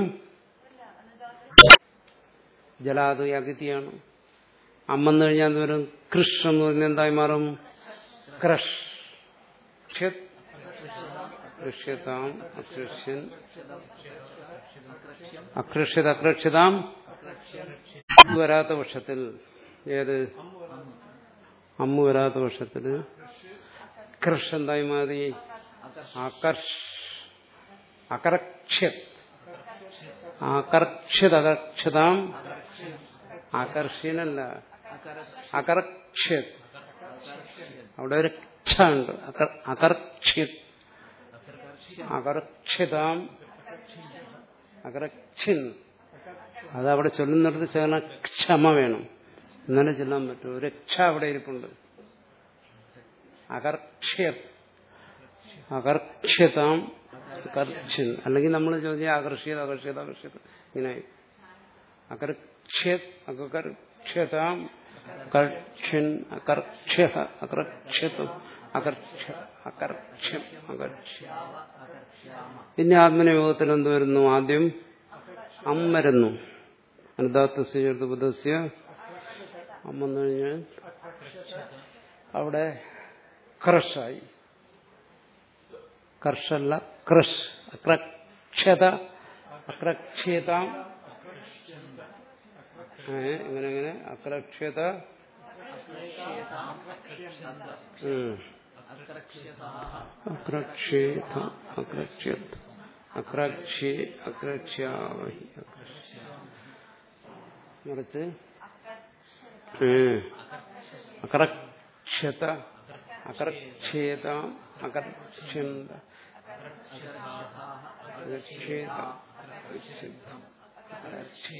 A: ജലാത് അഗതിയാണ് അമ്മെന്ന് കഴിഞ്ഞാൽ എന്ത് വരും കൃഷ് എന്ന് പറഞ്ഞാൽ എന്തായി മാറും ക്രഷ് ക്ഷ്യത് അകൃഷ്യതാം അകൃഷ്യൻ അകൃഷ്യത അകൃഷ്യതാം വരാത്ത പക്ഷത്തിൽ ഏത് അമ്മ വരാത്ത പക്ഷത്തിൽ കൃഷ് എന്തായി മാറി ആകർഷ് അകർക്ഷ്യത് ആകർക്ഷ്യത് അകർക്ഷ്യതാം ആകർഷ്യനല്ല അകർക്ഷ്യത് അവിടെ ഒരു ക്ഷ ഉണ്ട് അകർക്ഷ്യത് അകർക്ഷ്യതാം അകർക്ഷ്യൻ അത് അവിടെ ചൊല്ലുന്നിടത്ത് ചേർന്ന ക്ഷമ വേണം എന്നാലേ ചൊല്ലാൻ പറ്റൂ ഒരു ക്ഷ അവിടെ ഇരിപ്പുണ്ട് അകർക്ഷ്യത് അകർക്ഷ്യതാം അകർക്ഷ്യൻ അല്ലെങ്കിൽ നമ്മൾ ചോദ്യം ആകർഷിയത് ആകർഷിയത് ആകർഷിയത് ഇങ്ങനെ അകർക്ഷ്യത് അകർക്ഷ്യതാം അകർക്ഷ്യൻ അകർക്ഷ്യ അകർക്ഷ്യത്വം അകർക്ഷ അകർക്ഷ്യം അകർക്ഷ്യ പിന്നെ ആത്മനിയോഗത്തിൽ എന്ത് വരുന്നു ആദ്യം അം വരുന്നു അനുദാത്തസ്യ ചേർത്ത് ബുദ്ധസ്യ അം വന്നു കഴിഞ്ഞാൽ അവിടെ ക്രഷായി കർഷല്ല ക്രഷ് അക്രക്ഷത അക്രക്ഷ്യതാം ഏ, എങ്ങനെ എങ്ങനെ അക്രക്ഷ്യത ഉം. അക്രക്ഷ്യേത അക്രക്ഷ്യത് അക്രക്ഷ്യേ അക്രക്ഷ്യാവഹി മറിച്ച് അക്രക്ഷ്യത അക്രക്ഷ്യേത അകർക്ഷ്യന്ത അകർക്ഷ്യേത അകർക്ഷ്യ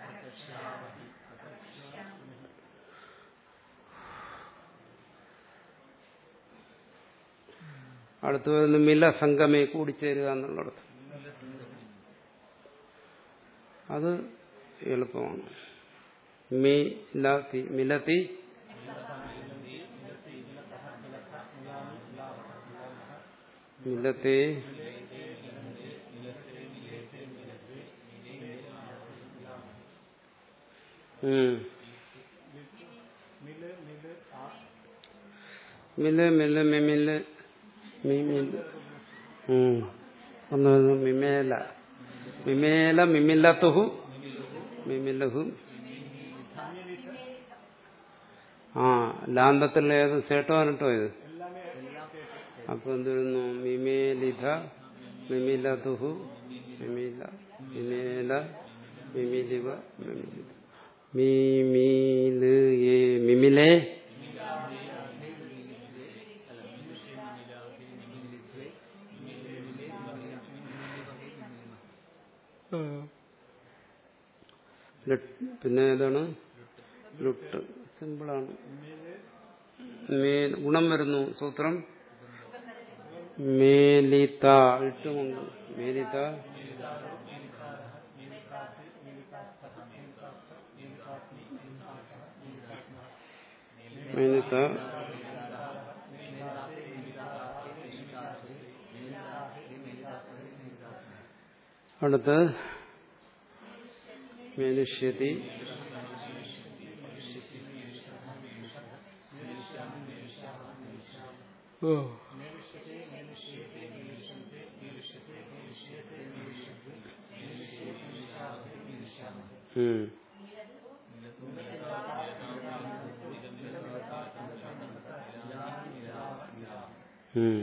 A: അടുത്തു വരുന്ന മില സംഗമേ കൂടിച്ചേരുക എന്നുള്ളിടത്ത് അത് എളുപ്പമാണ് മിലതി മിലതി മിലത്തെ ഉം. മില് മില് മിമില് മിമില് ഉം. ഒന്ന് വരുന്നു മിമേല മിമേല മിമില്ലത്തുഹു മിമിലഹു ആ ലാന്തത്തിൽ ഏത് സേട്ടോനിട്ടോ ഇത് അപ്പൊ എന്തിരുന്നു മിമേലിധ മിമിലതുഹു മിമില മിമേല മിമിലിവ മിമിലിത മിമില് ഏ മിമിലേ ലുട്ട് പിന്നെ ഏതാണ് ലുട്ട് സിമ്പിളാണ് മേ ഗുണം വരുന്നു സൂത്രം മേലിത ഇട്ടുമുണ്ട് മേലിത മേലിത അടുത്ത് മേലുഷ്യതി ഓ ഉം. ഉം.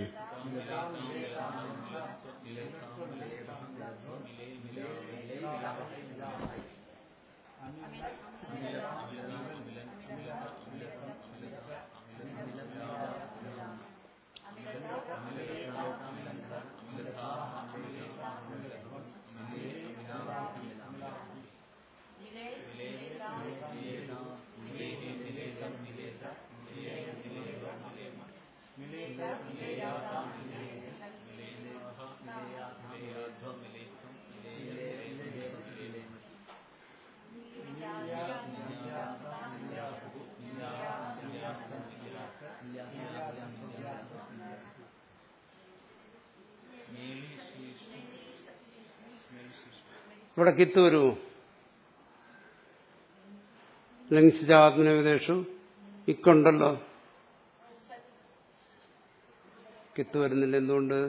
A: ഇവിടെ കിത്ത് വരുമോ ലംഘിച്ച ആത്മനിവേദേശു ഇക്കുണ്ടല്ലോ കിത്ത് വരുന്നില്ല എന്തുകൊണ്ട്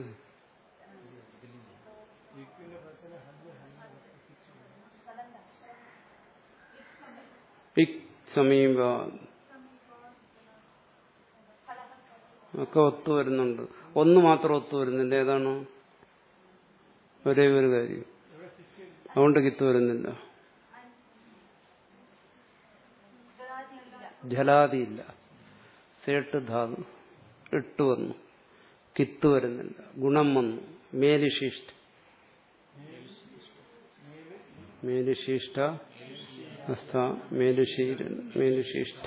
A: ഇക് സമീപ ഒക്കെ ഒത്തു വരുന്നുണ്ട് ഒന്ന് മാത്രം ഒത്തു വരുന്നില്ല ഏതാണ് ഒരേ ഒരു കാര്യം അതുകൊണ്ട് കിത്ത് വരുന്നില്ല ജലാദിയില്ല സേട്ട് ധാതു ഇട്ട് വന്നു കിത്ത് വരുന്നില്ല ഗുണം വന്നു മേലിശിഷ്ട മേലുശിഷ്ട അസ്ഥ മേലുശീരൻ മേലുശിഷ്ട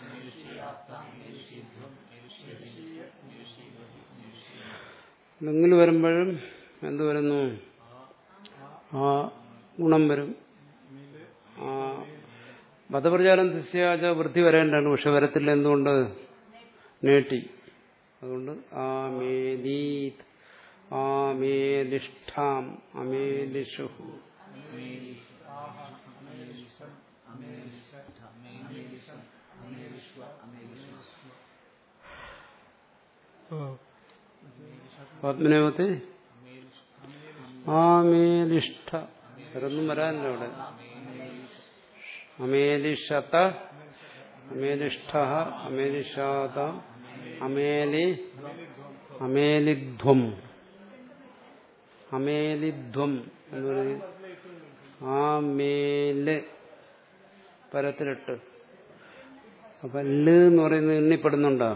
A: നിങ്ങൾ വരുമ്പോഴും എന്ത് വരുന്നു ആ ഗുണം വരും ആ മതപ്രചാരം തിസ്യാച വൃത്തി വരേണ്ടതാണ് പക്ഷെ വരത്തില്ല എന്തുകൊണ്ട് നേട്ടി അതുകൊണ്ട് ആമേലീത് ആമേലിഷ്ഠാം അമേലിഷു പത്മനേമത്തെ ആമേലിഷ്ഠ വേറൊന്നും വരാനില്ല അവിടെ അമേലിഷത അമേലിഷ്ഠ അമേലിഷാത അമേലി അമേലിധ്വം അമേലിധ്വം എന്ന് പറയുന്നത് ആമേല് പരത്തിലിട്ട് അപ്പൊ ല് എന്ന് പറയുന്നത് എണ്ണിപ്പെടുന്നുണ്ടോ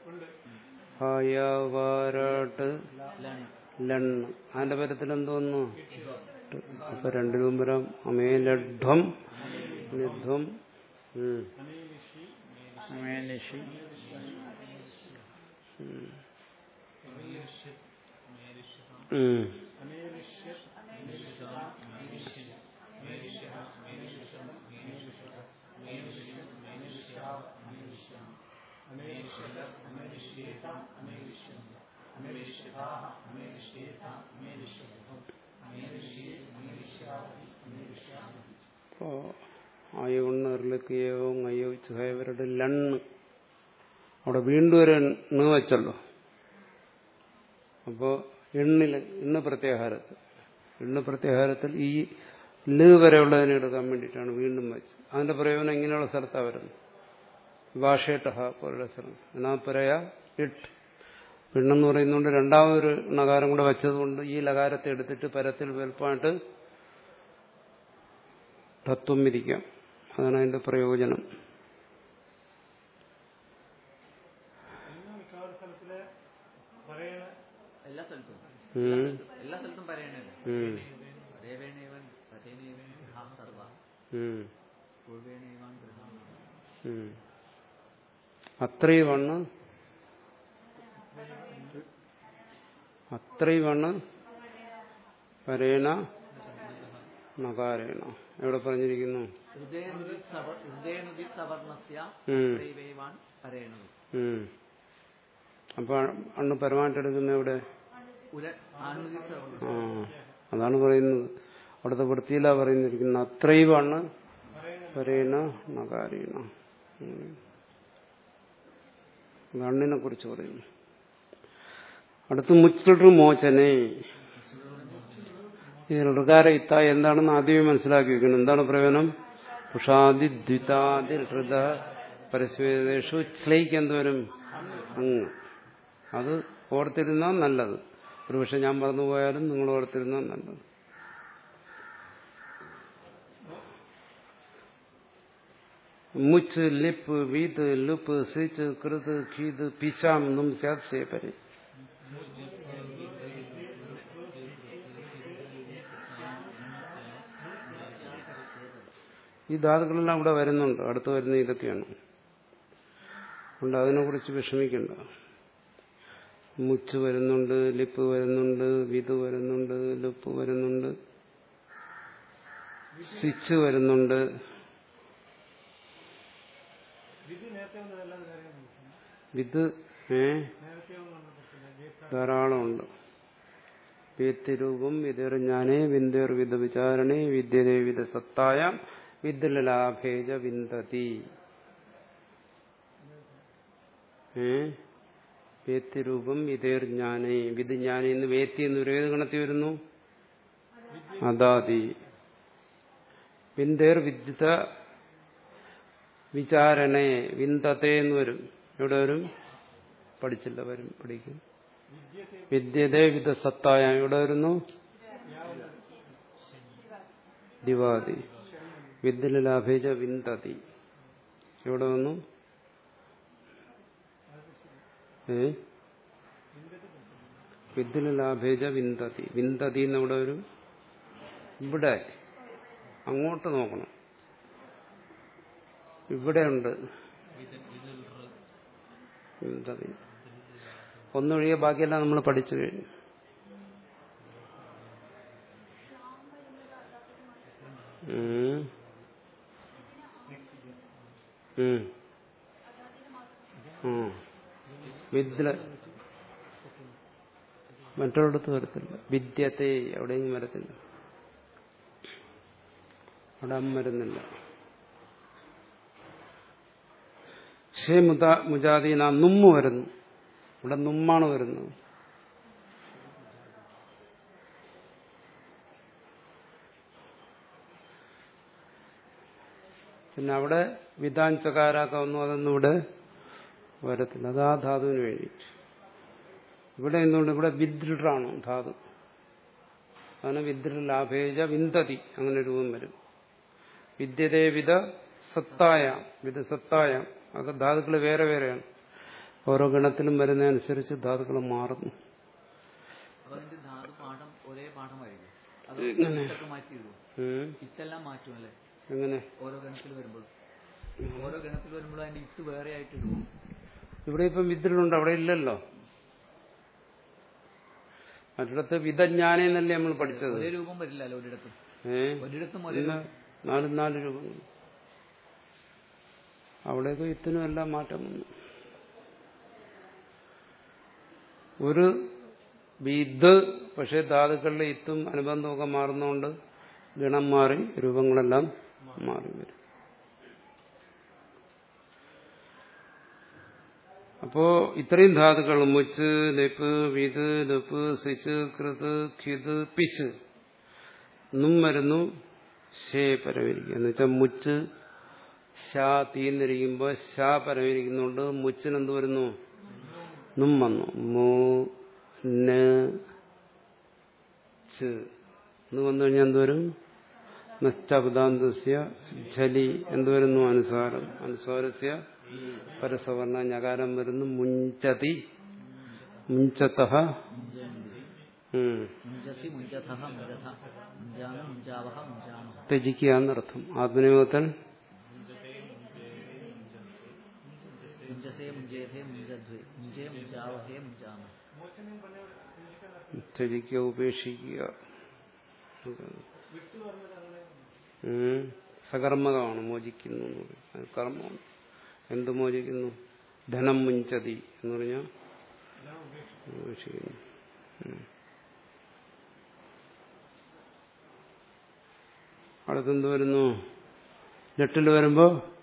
A: ഹയവാരാട്ട് ലണ്ണ് അതിന്റെ പരത്തിൽ എന്തോന്നു അപ്പൊ രണ്ടിലും വരാം അമേലഡ്വം നിധ്വം ഉം.
C: അമേലിഷി
A: ഉം. അപ്പോ ആയോണ് ഇർലിക്കുകയോ അയ്യോ ചുഹയവരുടെ ലണ്ണ് അവിടെ വീണ്ടും ഒരു എണ്ണ് വെച്ചല്ലോ അപ്പോ എണ്ണില് എണ്ണ് പ്രത്യാഹാരത്തിൽ എണ്ണ് പ്രത്യാഹാരത്തിൽ ഈ ല് വരെയുള്ളതിനെ എടുക്കാൻ വേണ്ടിയിട്ടാണ് വീണ്ടും വെച്ചത് അതിന്റെ പ്രയോജനം ഇങ്ങനെയുള്ള സ്ഥലത്താണ് വരുന്നത് ഭാഷേട്ടഹ പോലുള്ള സ്ഥലം എന്നാ പറയാ ഇട്ട് പെണ്ണെന്ന് പറയുന്നതുകൊണ്ട് രണ്ടാമതൊരു നകാരം കൂടെ വെച്ചതുകൊണ്ട് ഈ ലകാരത്തെ എടുത്തിട്ട് പരത്തിൽ വലുപ്പമായിട്ട് തത്വം വിധിക്കാം അതാണ് അതിന്റെ പ്രയോജനം
B: എല്ലാ സ്ഥലത്തും
A: ഉം.
B: എല്ലാ സ്ഥലത്തും പറയണല്ലോ
A: ഉം.
B: ദേവേണേവൻ പതേനേവൻ ഹാം സർവ
A: ഉം.
B: പൂർവേണേവാൻ ഗൃഹാം
A: ഉം. അത്രയുമാണ് അത്രയുമാണ് പരേണ നകാരേണ എവിടെ പറഞ്ഞിരിക്കുന്നു
B: ഹൃദയനുദി സവ- ഹൃദയനുദി സവർണസ്യ
A: ഉം.
B: ദൈവൈവാൻ പരേണത്
A: ഉം. അപ്പൊ അണ് പരമായിട്ട് എടുക്കുന്ന എവിടെ
B: ഉര ആനുദി സവർണ
A: ആ അതാണ് പറയുന്നത് അവിടുത്തെ വൃത്തിയില പറയുന്നിരിക്കുന്നത് അത്രയുമാണ് പരേണ നകാരേണ കണ്ണിനെ കുറിച്ച് പറയുന്നു അടുത്ത് മുച്ചിട്ടു മോചനെ ഈ ഋകാര ഇത്ത എന്താണെന്ന് ആദ്യമേ മനസ്സിലാക്കി വെക്കണം എന്താണ് പ്രയോജനം ഉഷാദി ദ്വിതാദി ഹൃദ പരസ്പരേഷു ശ്ലൈക്ക് എന്തുവരും അങ്ങ് അത് ഓർത്തിരുന്നാൽ നല്ലത് ഒരുപക്ഷെ ഞാൻ മറന്നുപോയാലും നിങ്ങൾ ഓർത്തിരുന്നാൽ നല്ലത് മുച്ച് ലിപ്പ് വീത് ലുപ്പ് സിച്ച് കൃത് ഖീത് പിശാം നും സ്യാത് സേപരി ഈ ധാതുക്കളെല്ലാം ഇവിടെ വരുന്നുണ്ട് അടുത്ത് വരുന്ന ഇതൊക്കെയാണ് അതുകൊണ്ട് അതിനെക്കുറിച്ച് വിഷമിക്കണ്ട മുച്ച് വരുന്നുണ്ട് ലിപ്പ് വരുന്നുണ്ട് വിത് വരുന്നുണ്ട് ലുപ്പ് വരുന്നുണ്ട് സ്വിച്ച് വരുന്നുണ്ട് വിത് ഏ ധാരാളമുണ്ട് വ്യക്തിരൂപം വിതേർജ്ഞാനേ വിന്ദേർ വിധ വിചാരണേ വിദ്യതേ വിധ സത്തായ വിദ്യലാഭേജ വിന്തതി ഏ വേത്തിരൂപം വിതേർജ്ഞാനേ വിത് ജ്ഞാനേ എന്ന് വേത്തി എന്ന് ഒരു ഏത് ഗണത്തിൽ വരുന്നു അദാതി വിന്ദേർ വിദ്യുത വിചാരണേ വിന്തത്തെ എന്ന് വരും എവിടെ വരും പഠിച്ചില്ല വരും പഠിക്കും വിദ്യതേ വിധ സത്തായ എവിടെ വരുന്നു ദിവാതി വിദ്യലാഭേജ വിന്തതി എവിടെ വന്നു ഏ വിദ്യലാഭേജ വിന്തതി വിന്തതി എന്നെവിടെ വരും ഇവിടെ അങ്ങോട്ട് നോക്കണം ഇവിടെയുണ്ട് വിന്തതി ഒന്നൊഴികെ ബാക്കിയെല്ലാം നമ്മൾ പഠിച്ചു കഴിഞ്ഞു ഉം. ഉം. ഉം. വിദ്യ മറ്റൊരിടത്ത് വരത്തില്ല വിദ്യത്തെ എവിടെയെങ്കിലും വരത്തില്ല അവിടെ അം വരുന്നില്ല ഷേ മുത മുജാദീന നുമ്മ് വരുന്നു ഇവിടെ നുമ്മാണ് വരുന്നത് പിന്നെ അവിടെ വിധാഞ്ചകാരാക്ക ഒന്നും അതൊന്നും ഇവിടെ വരത്തില്ല അത് ആ ധാതുവിന് വേണ്ടിയിട്ട് ഇവിടെ എന്തുകൊണ്ട് ഇവിടെ വിദ്രുടാണ് ധാതു അതാണ് വിദ്രുലാഭേജ വിന്തതി അങ്ങനെ രൂപം വരും വിദ്യതേ വിധ സത്തായാം വിധ സത്തായാം അതൊക്കെ ധാതുക്കൾ വേറെ വേറെയാണ് ഓരോ ഗണത്തിലും വരുന്നതനുസരിച്ച് ധാതുക്കൾ മാറുന്നു
B: അപ്പൊ അതിന്റെ ധാതു പാഠം ഒരേ പാഠമായിരിക്കും അത്
A: എങ്ങനെ?
B: ഇതൊക്കെ മാറ്റി ഇടും
A: ഉം.
B: ഇത്തെല്ലാം മാറ്റും അല്ലേ
A: എങ്ങനെ
B: ഓരോ ഗണത്തിൽ വരുമ്പോൾ ഓരോ ഗണത്തിൽ വരുമ്പോൾ അതിന്റെ ഇത്ത് വേറെ ആയിട്ട് ഇടും
A: ഇവിടെ ഇപ്പം വിദ്രുണ്ട് അവിടെ ഇല്ലല്ലോ മറ്റിടത്ത് വിധജ്ഞാനെന്നല്ലേ നമ്മൾ പഠിച്ചത്
B: ഒരേ രൂപം വരില്ലല്ലോ ഒരിടത്തും
A: ഏ
B: ഒരിടത്തും ഒരേ
A: ഇല്ല നാല് നാല് രൂപങ്ങൾ അവിടെയൊക്കെ ഇത്തിനും എല്ലാം മാറ്റം വന്നു ഒരു വിദ് പക്ഷെ ധാതുക്കളിലെ ഇത്തും അനുബന്ധമൊക്കെ മാറുന്നതുകൊണ്ട് ഗണം മാറി രൂപങ്ങളെല്ലാം മാറി വരും അപ്പോ ഇത്രയും ധാതുക്കൾ മുച്ച് ലെപ്പ് വിത് ലെപ്പ് സിച്ച് കൃത് ഖിത് പിച്ച് നും വരുന്നു ഷേ പരമിരിക്കുക എന്ന് വെച്ചാൽ മുച്ച് ഷാ തീന്നിരിക്കുമ്പോൾ ഷാ പരമിരിക്കുന്നുണ്ട് മുച്ചിന് എന്ത് വരുന്നു നും വന്നു മൂ ന് ച് എന്ന് വന്നു കഴിഞ്ഞാൽ എന്തുവരും നഷ്ടപദാന്തസ്യ ഝലി എന്തുവരുന്നു അനുസാരം അനുസാരസ്യ പരസവർണ ഞകാരം വരുന്നു മുഞ്ചതി മുഞ്ചത
B: മുഞ്ചസി മുഞ്ചഥ മുഞ്ചഥ മുഞ്ചാമ മുഞ്ചാവഹ മുഞ്ചാമ
A: ത്യജിക്കുക എന്നർത്ഥം ആത്മനിയോഗത്തിൽ
B: മുഞ്ചസേ മുഞ്ചേഥേ മുഞ്ചധ്വേ മുഞ്ചേ മുഞ്ചാവഹേ മുഞ്ചാമ
A: ത്യജിക്കുക ഉപേക്ഷിക്കുക ഉം. സകർമ്മകമാണ് മോചിക്കുന്നു എന്ന് പറയും. അത് കർമ്മമാണ് എന്ത് മോചിക്കുന്നു ധനം മുഞ്ചതി എന്ന് പറഞ്ഞാൽ ഉപേക്ഷിക്കുന്നു ഉം. അടുത്തെന്ത് വരുന്നു ലെട്ടിൽ വരുമ്പോ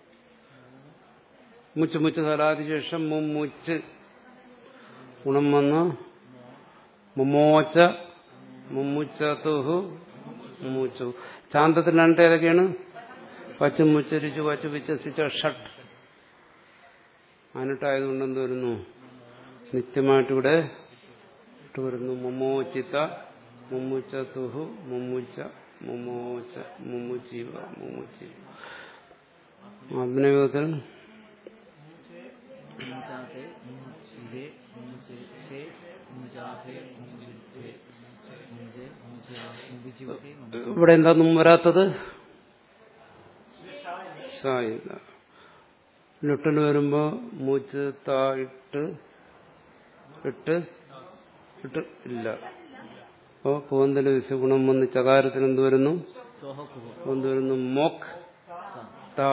A: മുച്ച് മുച്ച് സലാതി ശേഷം മുമ്മുച്ച് ഗുണം വന്ന് മുമ്മോച്ച മുമ്മുച്ചതുഹു മുമ്മൂച്ചു ചാന്തത്തിൽ രണ്ട് ഏതൊക്കെയാണ് പച്ച മുച്ചരിച്ചു വച്ച് വിശ്വസിച്ച ഷട്ട് അതിനിട്ടായതുകൊണ്ട് എന്ത് വരുന്നു നിത്യമായിട്ടിവിടെ ഇട്ട് വരുന്നു മുമ്മോച്ചിത്ത മുമ്മുച്ചതുഹു മുമ്മുച്ച മുമ്മോച്ച മുമ്മുച്ചീവ മുമ്മുച്ചീവ അഭിനയത്തിൽ
B: മുഞ്ചാതെ മുഞ്ചിരെ മുഞ്ചേ മുഞ്ചാതെ മുഞ്ചേ മുഞ്ചേ മുഞ്ചിവത്തെ
A: ഇവിടെ എന്താ ഒന്നും വരാത്തത് സായില്ല ലുട്ടിൽ വരുമ്പോ മൂച്ച് താ ഇട്ട് ഇട്ട് ഇട്ട് ഇല്ല അപ്പോ പൂവന്തല വിശഗുണം വന്ന് ചകാരത്തിന് എന്ത് വരുന്നു
B: സോഹകുഹു
A: എന്ത് വരുന്നു മോക്ക് താ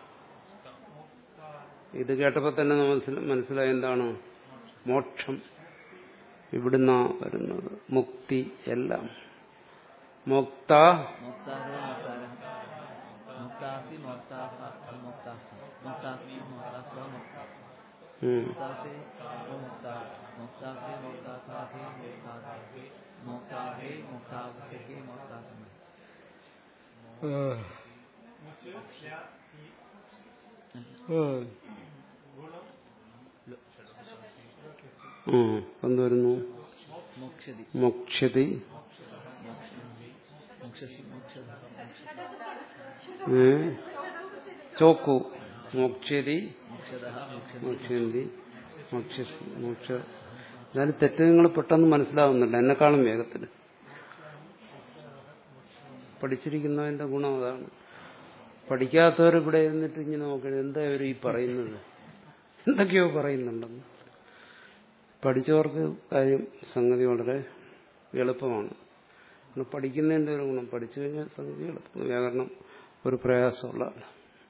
A: ഇത് കേട്ടപ്പോ തന്നെ മനസ്സില- മനസ്സിലായി എന്താണ് മോക്ഷം ഇവിടുന്ന വരുന്നത് മുക്തി എല്ലാം മുക്ത
B: മുക്താരോ മുക്താരം മുക്താസി മുക്താസ മുക്താസ മുക്താസി മുക്താസ മുക്താസ
A: ഉം.
B: മുക്താസേ മുക്താ മുക്താസേ മുക്താസാസേ മുക്താസേ മുക്താഹേ മുക്താവസേ മുക്താസമ
A: ഉം. എന്ത് വരുന്നു
B: മോക്ഷതി
A: മോക്ഷതി
B: മോക്ഷസി മോക്ഷത
A: ഏ? ചോക്കു മോക്ഷതി
B: മോക്ഷത മോക്ഷതി
A: മോക്ഷന്തി മോക്ഷ മോക്ഷ എന്നാലും തെറ്റ് നിങ്ങൾ പെട്ടെന്ന് മനസ്സിലാവുന്നുണ്ട് എന്നെക്കാളും വേഗത്തിൽ പഠിച്ചിരിക്കുന്നതിന്റെ ഗുണം അതാണ് പഠിക്കാത്തവർ ഇവിടെ ഇരുന്നിട്ട് ഇങ്ങനെ നോക്കരുത് എന്താ ഇവർ ഈ പറയുന്നത് എന്തൊക്കെയോ പറയുന്നുണ്ടെന്ന് പഠിച്ചവർക്ക് കാര്യം സംഗതി വളരെ എളുപ്പമാണ് പിന്നെ പഠിക്കുന്നതിന്റെ ഒരു ഗുണം പഠിച്ചു കഴിഞ്ഞാൽ സംഗതി എളുപ്പം വ്യാകരണം ഒരു പ്രയാസമുള്ളതാണ്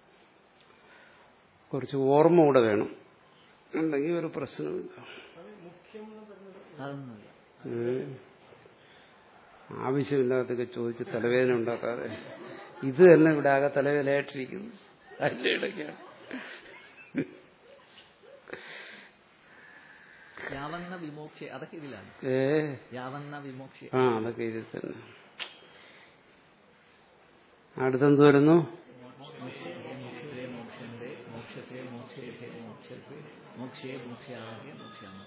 A: കുറച്ച് ഓർമ്മ കൂടെ വേണം ഉണ്ടെങ്കിൽ ഒരു പ്രശ്നമില്ല
B: അതൊന്നുമില്ല
A: ഉം. ആവശ്യമില്ലാത്തൊക്കെ ചോദിച്ച് തലവേദന ഉണ്ടാക്കാതെ ഇത് തന്നെ ഇവിടെ ആകെ തലവേദനയായിട്ടിരിക്കുന്നു അതിന്റെ ഇടയ്ക്കാണ്
B: യാവന്ന വിമോക്ഷ അതൊക്കെ ഇതിലാണ്
A: ഏ
B: യാവന്ന വിമോക്ഷ
A: ആ അതൊക്കെ ഇതിൽ തന്നെ അടുത്തെന്ത് വരുന്നു
B: മോക്ഷേ മോക്ഷേ മോക്ഷന്റെ മോക്ഷത്തെ മോക്ഷേ മോക്ഷത്തെ മോക്ഷേ മോക്ഷയാകെ മോക്ഷാമ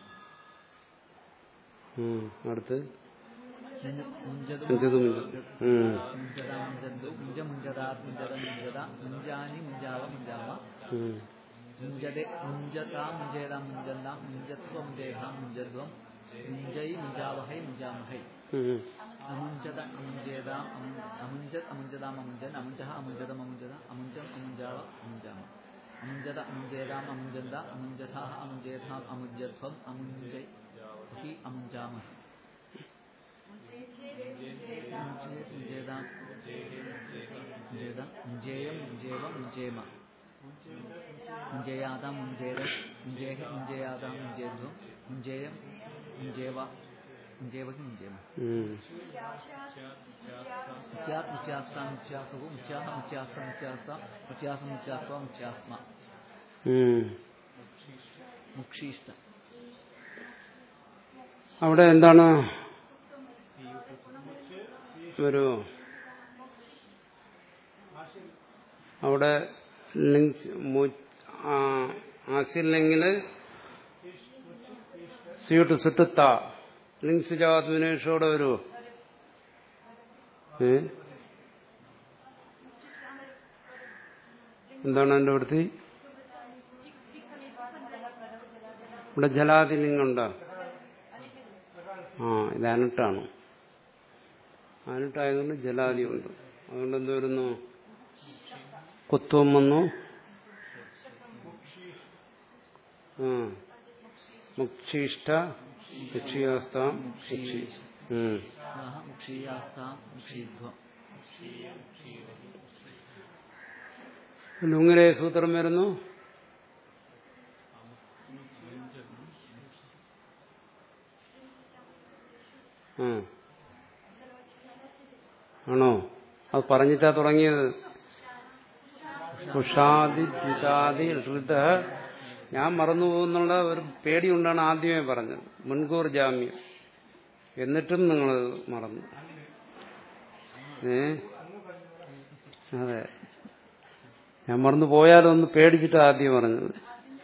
A: ഉം. അടുത്ത്
B: മുഞ്ചതും
A: അഞ്ചത് മിനിറ്റ് ഉം.
B: മുഞ്ചതാ മുഞ്ചന്തു മുഞ്ച മുഞ്ചതാ മുഞ്ചത മുഞ്ചത മുഞ്ചാനി മുഞ്ചാവ മുഞ്ചാമ
A: ഉം.
B: മുഞ്ചതെ മുഞ്ചതാ മുഞ്ചേതാ മുഞ്ചന്ത മുഞ്ചസ്വ മുഞ്ചേഹ മുഞ്ചദ്വം മുഞ്ചൈ മുഞ്ചാവഹൈ മുഞ്ചാമഹൈ
A: ഉം.
B: അമുഞ്ചത അമുഞ്ചേത അമുഞ്ചത് അമുഞ്ചതാം അമുഞ്ചൻ അമുഞ്ചഹ അമുഞ്ചതം അമുഞ്ചത അമുഞ്ചം അമുഞ്ചാവ അമുഞ്ചാമ അമുഞ്ചത അമുഞ്ചേതാം അമുഞ്ചന്ത അമുഞ്ചഥാ അമുഞ്ചേതാം അമുഞ്ചധ്വം അമുഞ്ചൈ ഹി അമുഞ്ചാമ മുഞ്ചേതാം മുഞ്ചേത മുഞ്ചേയം മുഞ്ചേവ മുഞ്ചേമ മുഞ്ചയാതാം മുഞ്ചേരം മുഞ്ചേഹ മുഞ്ചയാതാം മുഞ്ചേധ്വം മുഞ്ചേയം മുഞ്ചേവ മുഞ്ചേവഹി മുഞ്ചേമ
A: ഉം.
B: മുച്യാ മുച്യാസ്ത മുച്യാസുഹു മുച്യാഹ മുച്യാസ്ത മുച്യാസ്ത മുച്യാസ മുച്യാസ്വ മുച്യാസ്മ
A: ഉം.
B: മുക്ഷീഷ്ട
A: അവിടെ എന്താണ് ഒരു അവിടെ ലിങ്സ് ആസില്ലെങ്കിൽ സ്യൂട്ട് സുട്ടുത്ത ലിങ്സ് ജാത്വിനേഷോടെ വരുമോ ഏ എന്താണ് എന്റെ വൃത്തി ഇവിടെ ജലാതിലിംഗുണ്ടോ ആ ഇത് അനട്ടാണ് അനട്ടായതുകൊണ്ട് ജലാദിയുണ്ട് അതുകൊണ്ട് എന്ത് വരുന്നു കുത്വം വന്നു ആ മുക്ഷിഷ്ട മുക്ഷിയാസ്താം മുക്ഷി ഉം.
B: സഹ മുക്ഷീയാസ്താം മുക്ഷീധ്വം
A: ലുങ്ങിലെ സൂത്രം വരുന്നു ആ. ആണോ അത് പറഞ്ഞിട്ടാ തുടങ്ങിയത് ഉഷാദി ദ്വിതാദി ഹൃദ ഞാൻ മറന്നു പോകുന്നുള്ള ഒരു പേടിയുണ്ടാണ് ആദ്യമേ പറഞ്ഞത് മുൻകൂർ ജാമ്യം എന്നിട്ടും നിങ്ങൾ മറന്നു ഏ അതെ ഞാൻ മറന്നു പോയാലോ ഒന്ന് പേടിച്ചിട്ട് ആദ്യം പറഞ്ഞത്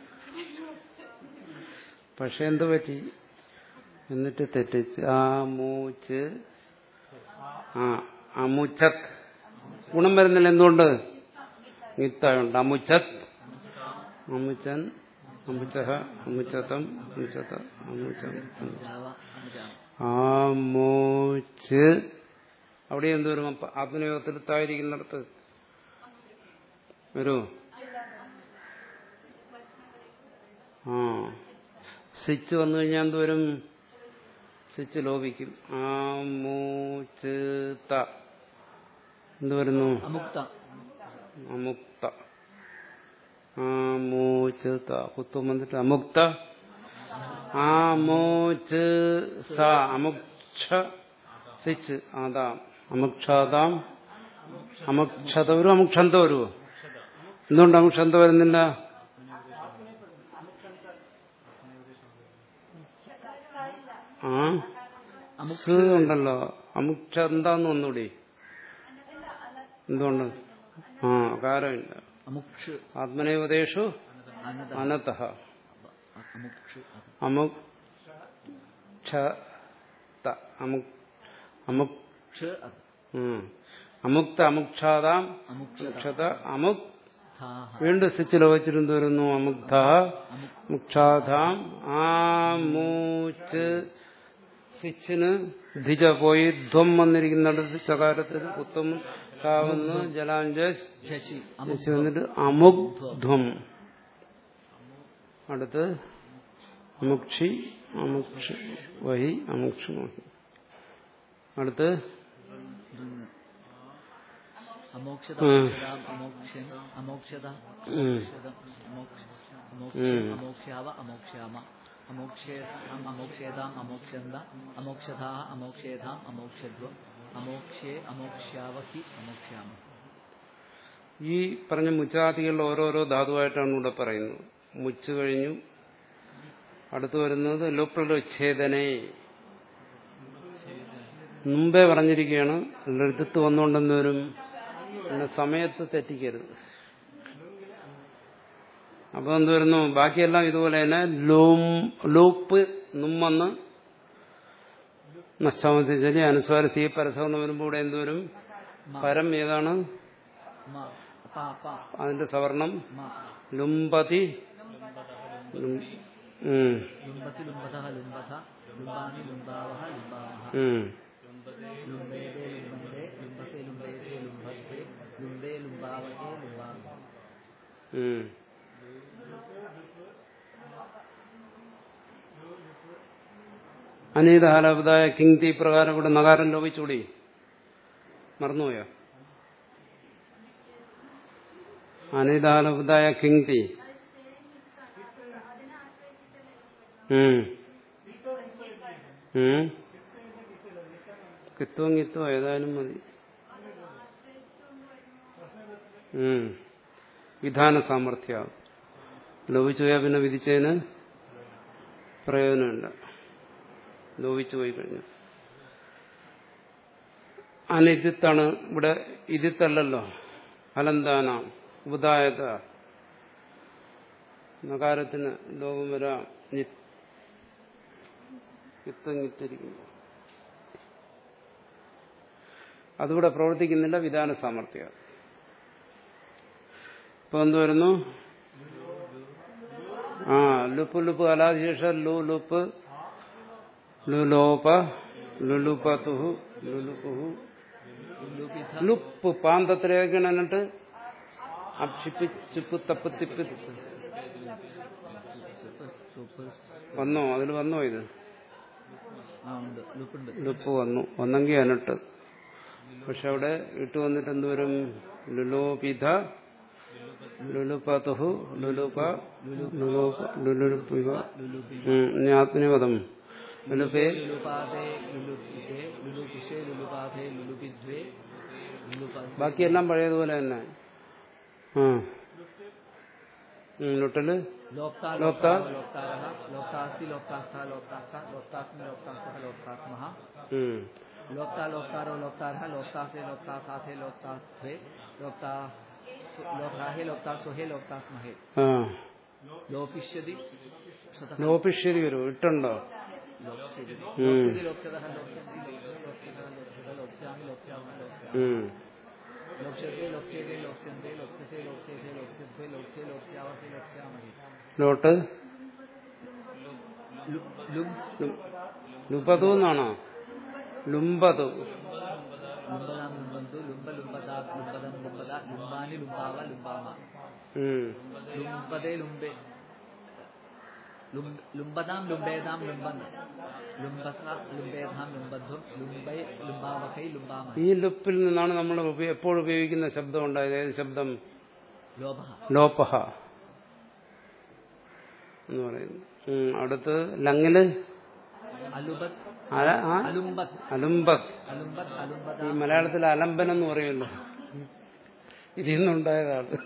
A: പക്ഷെ എന്ത് പറ്റി എന്നിട്ട് തെറ്റിച്ച് ആ മൂച്ച് ആ അമുച്ചത് ഗുണം വരുന്നില്ല എന്തുകൊണ്ട് നിത്തായുണ്ട് അമുച്ചത് അമുച്ചൻ അമുച്ചഹ അമുച്ചതം അമുച്ചത അമുച്ചം
B: ജാവ അമുജാമ
A: ആമോച്ച് അവിടെ എന്ത് വരും അപ്പ ആത്മനിയോഗത്തിൽ തായിരിക്കുന്നിടത്ത് വരൂ ആ സ്വിച്ച് വന്നു കഴിഞ്ഞാൽ എന്ത് വരും സ്വിച്ച് ലോപിക്കും ആമോച്ച് ത എന്ത് വരുന്നു
B: അമുക്ത
A: അമുക്ത ആമോച്ച് ത കുത്തും വന്നിട്ട് അമുക്ത ആമോച്ച് സ അമുക്ഷ സിച്ച് ആദാം അമുക്ഷാദാം അമുക്ഷത വരുമോ അമുക്ഷന്ത വരുമോ എന്തുകൊണ്ട് അമുക്ഷന്ത വരുന്നില്ല ആ അമുക്ക് ഉണ്ടല്ലോ അമുക്ഷന്താന്ന് ഒന്നുകൂടി എന്തുകൊണ്ട് ആ കാരമില്ല
B: അമുക്ഷ്
A: ആത്മനേപദേശു
B: അനത
A: അനത
B: അമുക്ഷ്
A: അമുക്ഷ അമുക് അമുക്
B: ക്ഷ അത്
A: ഉം. അമുക്ത അമുക്ഷാതാം
B: അമുക്ഷത
A: മുക്ഷത അമുക്
B: ധാഹ
A: വീണ്ടും സ്വിച്ചിൽ വച്ചിരുന്ന് വരുന്നു അമുഗ്ധ മുക്ഷാധാം ആമൂച്ച് സ്വിച്ചിന് ധിജ പോയി ധ്വം വന്നിരിക്കുന്നിടത്ത് ചകാരത്തിൽ കുത്തും കാവുന്നു ജലാഞ്ജസ്
B: ശശി
A: ശശി വന്നിട്ട് അമുഗ്ധ്വം അടുത്ത് അമുക്ഷി അമുക്ഷി വഹി അമുക്ഷി വഹി അടുത്ത്
B: അമോക്ഷത
A: ഉം.
B: അമോക്ഷതാം അമോക്ഷൻ അമോക്ഷത
A: ഉം.
B: അമോക്ഷതം അമോക്ഷ അമോക്ഷ
A: ഉം.
B: അമോക്ഷ്യാവ അമോക്ഷ്യാമ അമോക്ഷേതാം അമോക്ഷേതാം അമോക്ഷന്ത അമോക്ഷതാ അമോക്ഷേതാം അമോക്ഷധ്വം അമോക്ഷേ അമോക്ഷ്യാവ ഹി അമോക്ഷ്യാമ
A: ഈ പറഞ്ഞ മുച്ചാദികളിൽ ഓരോരോ ധാതുവായിട്ടാണ് ഇവിടെ പറയുന്നത് മുച്ച് കഴിഞ്ഞു അടുത്ത് വരുന്നത് ലുപ്രച്ഛേദനെ മുമ്പേ പറഞ്ഞിരിക്കുകയാണ് എടുത്ത് വന്നുകൊണ്ടെന്ന് വരും പിന്നെ സമയത്ത് തെറ്റിക്കരുത് അപ്പൊ എന്ത് വരുന്നു ബാക്കിയെല്ലാം ഇതുപോലെ തന്നെ ലൂം ലൂപ്പ് നുമ്മെന്ന് നഷ്ടാമത്തിച്ചലി അനുസ്വാര സി പരസവർണ്ണം വരുമ്പോൾ ഇവിടെ എന്തുവരും പരം ഏതാണ്
B: മ പ പ
A: അതിന്റെ സവർണം
B: മ
A: ലുംബതി ലും- ഉം,
B: ലുംബതി ലുംബത ലുംബത ലുംബാനി ലുംബാവഹ ലുംബാവഹ
A: ഉം.
B: ലുംബേദേ ലുംബന്തേ ലുംബസേ ലുംബേദേ ലുംബത്തേ ലുംബേ ലുംബാവഹേ ലുംബാവഹ
A: ഉം. അനീത ഹാലബുദായ കിങ്തി പ്രകാരം ഇവിടെ നഗാരം ലോപിച്ചുകൂടി മറന്നുപോയോ അനിതാലബുദായ കിങ്തി ഉം. ഉം. കിത്തും കിത്തും ഏതായാലും മതി ഉം. വിധാന സാമർഥ്യ ലോപിച്ചു പോയാൽ പിന്നെ വിധിച്ചതിന് പ്രയോജനമില്ല ലോപിച്ചു പോയി കഴിഞ്ഞു അനിതിത്താണ് ഇവിടെ ഇതിത്തല്ലല്ലോ ഫലന്താന ഉദായത നകാരത്തിന് ലോകം വരാം വിത്തങ്ങിത്തിരിക്കുന്നു അതിവിടെ പ്രവർത്തിക്കുന്നില്ല വിധാന സാമർഥ്യം ഇപ്പൊ എന്ത് വരുന്നു ആ ലുപ്പ് ലുപ്പ് അലാശേഷം ലു ലുപ്പ് ലുലോപ ലുലുപതുഹു ലുലുപുഹു
B: ലുപിത
A: ലുപ്പ് പാന്തത്തിലേക്കാണ് എന്നിട്ട് അപ്ഷിപ്പ് ചിപ്പ് തപ്പ് തിപ്പ്
B: സുപ്പ്
A: വന്നോ അതിൽ വന്നോ ഇത്
B: ആ ഉണ്ട് ലുപ്പുണ്ട്
A: ലുപ്പ് വന്നു ഒന്നെങ്കിൽ അനട്ട് പക്ഷെ അവിടെ ഇട്ട് വന്നിട്ട് എന്തുവരും ലുലോപിത ലുലുപതുഹു ലുലുപ ലുലുപ ലുലുപ്പിവ ഇനി ആത്മനിപദം ലുലുപേ
B: ലുലുപാതേ ലുലുപിതേ ലുലുപിഷേ ലുലുപാതേ ലുലുപിദ്വേ ലുലുപ
A: ബാക്കിയെല്ലാം പഴയതുപോലെ തന്നെ ആ ഉം, ലുട്ടല്
B: ലോക്താ
A: ലോക്താ.
B: ലോക്താ ലോക്താരഹ ലോക്താസി ലോക്താസ ലോക്താസ ലോക്താസ്മി ലോക്താസഹ ലോക്താസ്മഹ
A: ഉം.
B: ലോക്താ ലോക്താരോ ലോക്താരഹ ലോക്താസേ ലോക്താസാഥേ ലോക്താസ്വേ ലോക്താ ലോക്താഹേ ലോക്താസ്വഹേ ലോക്താസ്മഹേ
A: ആ
B: ലോപിഷ്യതി സതഹ
A: ലോപിഷ്യരി വരും ഇട്ടുണ്ടോ
B: ലോക്ഷ്യതി
A: ഉം.
B: ലോക്ഷ്യതി ലോക്ഷ്യതഃ ലോക്ഷ്യന്തി ലോക്ഷ്യതഃ ലോക്ഷ്യത ലോക്ഷ്യാമി ലോക്ഷ്യാമ ലോക്ഷ്യാമി
A: ഉം.
B: ലോക്ഷ്യത്തെ ലോക്ഷ്യത്തെ ലോക്ഷ്യന്തെ ലോക്ഷ്യത്തെ ലോക്ഷ്യത്തെ ലോക്ഷ്യദ്വേ ലോക്ഷ്യ ലോക്ഷ്യാവത്തെ ലോക്ഷ്യാമഹി
A: ലോട്ട്
B: ലു- ലും
A: ലുപതു എന്നാണോ ലുംബതു
B: ലുംബദാം ലുംബന്തു ലുംബ ലുംബദാ ലുംബദം ലുംബദ ലുംബാനി ലുംബാവ ലുംബാമ
A: ഉം.
B: ലുംബദേ ലുംബെ ലും- ലുംബദാം ലുംബേദാം ലുംബന്ത ലുംബസ ലുംബേദാം ലുംബധ്വം ലുംബൈ ലുംബാവഹൈ ലുംബാമ
A: ഈ ലുപ്പിൽ നിന്നാണ് നമ്മൾ ഉപ- എപ്പോൾ ഉപയോഗിക്കുന്ന ശബ്ദം ഉണ്ടായത് ഏത് ശബ്ദം
B: ലോഭ
A: ലോപഹ എന്ന് പറയുന്നു ഉം, അടുത്ത് ലങ്ങില്
B: അലുബത്
A: അല- ആ?
B: അലുംബത്
A: അലുംബത്
B: അലുംബത്
A: ഈ
B: അലുംബദാം
A: മലയാളത്തിൽ അലംബനം എന്ന് പറയുമല്ലോ ഇതിൽ നിന്നുണ്ടായതാണ്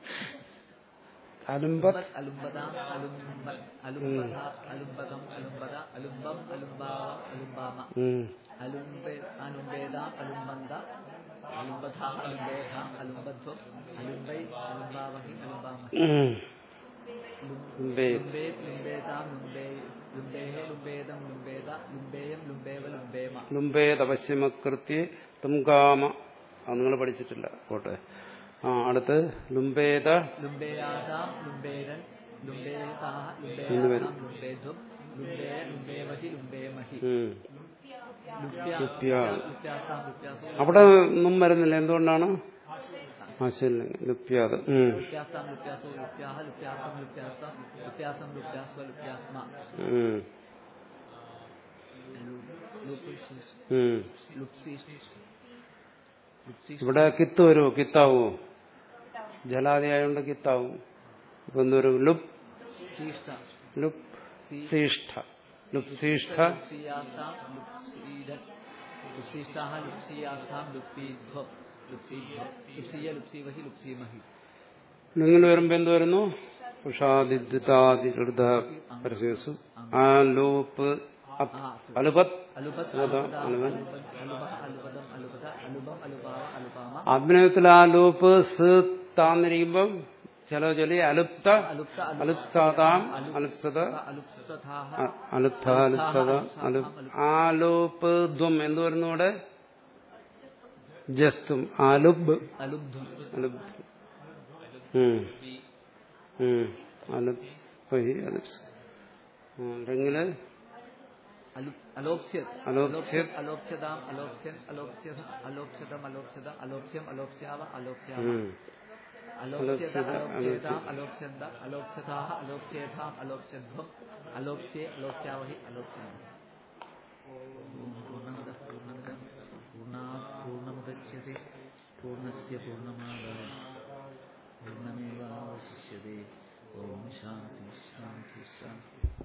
A: അലുംബത്
B: അലുംബദാം അലുംബത് അലുംബദ അലുംബദം അലുംബദ അലുംബം അലുംബാവ അലുംബാമ
A: ഉം.
B: അലുംബേ അലുംബേദാം അലുംബന്ത അലുംബധ അലുംബേധാം അലുംബധ്വം അലുംബൈ അലുംബാവഹി അലുംബാമഹി
A: ഉം.
B: ലും-
A: ലുംബേ.
B: ലുംബേ ലുംബേതാം ലുംബേ ലുംബേഹേ ലുംബേദം ലുംബേദ ലുംബേയം ലുംബേവ ലുംബേമ
A: ലുംബേ തപസ്യമകൃത്യ തുംകാമ അത് നിങ്ങൾ പഠിച്ചിട്ടില്ല കോട്ടെ ആ അടുത്ത് ലുംബേത
B: ലുംബേയാതാം ലുംബേരൻ ലുംബേതാഹ
A: എന്ന് വരും.
B: ലുംബേയാതാം ലുംബേധ്വം ലുംബേ ലുംബേവഹി ലുംബേമഹി
A: ഉം.
B: ലുപ്യ
A: ലുപ്യ.
B: ലുപ്യാസാം ലുപ്യാസോ
A: അവിടെ ഒന്നും വരുന്നില്ല എന്തുകൊണ്ടാണ് ആശയില്ല ലുപ്യാത് ഉം.
B: ലുപ്യാസാം ലുപ്യാസോ ലുപ്യാഹ ലുപ്യാസം ലുപ്യാസം ലുപ്യാസം ലുപ്യാസ്വ ലുപ്യാസ്മ
A: ഉം. ഉം. ഇവിടെ കിത്ത് വരുമോ കിത്താവോ ജലാദിയായോണ്ട് കിത്താവും ഇപ്പൊ എന്തോരും ലുപ് ലുപ് സീഷ്ഠ ലുപ് സീഷ്ഠ
B: ലുപ്സിയാസാം ലുപ്സീരൻ ലുപ്സീഷ്ടാഹ ലുപ്സിയാസാം ലുപ്സീധ്വം ലുപ്സീധ്വം ലുപ്സീയ ലുപ്സീവഹി ലുപ്സീമഹി
A: നിങ്ങൾ വരുമ്പോ എന്ത് വരുന്നു ഉഷാദിദ്താദി പരസ്യസു ആ ലൂപ്പ് അപ് അലുപത്
B: അലുപത്
A: അലുപത,
B: അലുപദ
A: അലുപൻ.
B: അലുപ അലുപദം അലുപത അലുപം അലുപാവ അലുപാമ
A: ആത്മനയത്തിൽ ആ ലൂപ്പ് സ് താന്നിരിക്കുമ്പം ചില ചൊല്ലി അലുപ്ത
B: അലുപ്ത
A: അലുപ്താതാം അലുപ്തത
B: അലുപ്തഥാഹ
A: അ- അലുപ്ത അലുപ്തത അലു ആ ലൂപ്പ് ധ്വം എന്ത് വരുന്നു ഇവിടെ ജസ്തും അലുബ്
B: അലുബ്ധം
A: അലുബ് ഉം. ഉം. അലുപ് വഹി അലുപ്സ് റിങ്ങില്
B: അലു അലോപ്സ്യത്
A: അലോപ്സ്യത്.
B: അലോപ്സ്യതാം അലോപ്സ്യൻ അലോപ്സ്യത അലോപ്സ്യതം അലോപ്സ്യത അലോപ്സ്യം അലോപ്സ്യാവ അലോപ്സ്യാവ
A: ഉം.
B: അലോപ്സ്യത
A: അലോപ്സ്യത,
B: അലോപ്സ്യേതാം അലോപ്സ്യന്ത അലോപ്സ്യതാഹ അലോപ്സ്യേതാം അലോപ്സ്യധ്വം അലോപ്സ്യേ അലോപ്സ്യാവഹി അലോപ്സ്യാമ പൂർണ്ണമത പൂർണ്ണമിത പൂർണ്ണാ പൂർണ്ണമുദച്യത്തെ പൂർണ്ണസ്യ പൂർണ്ണമാദായ പൂർണ്ണമേവാവശിഷ്യത്തെ ഓം ശാന്തി ശാന്തി ശാന്തി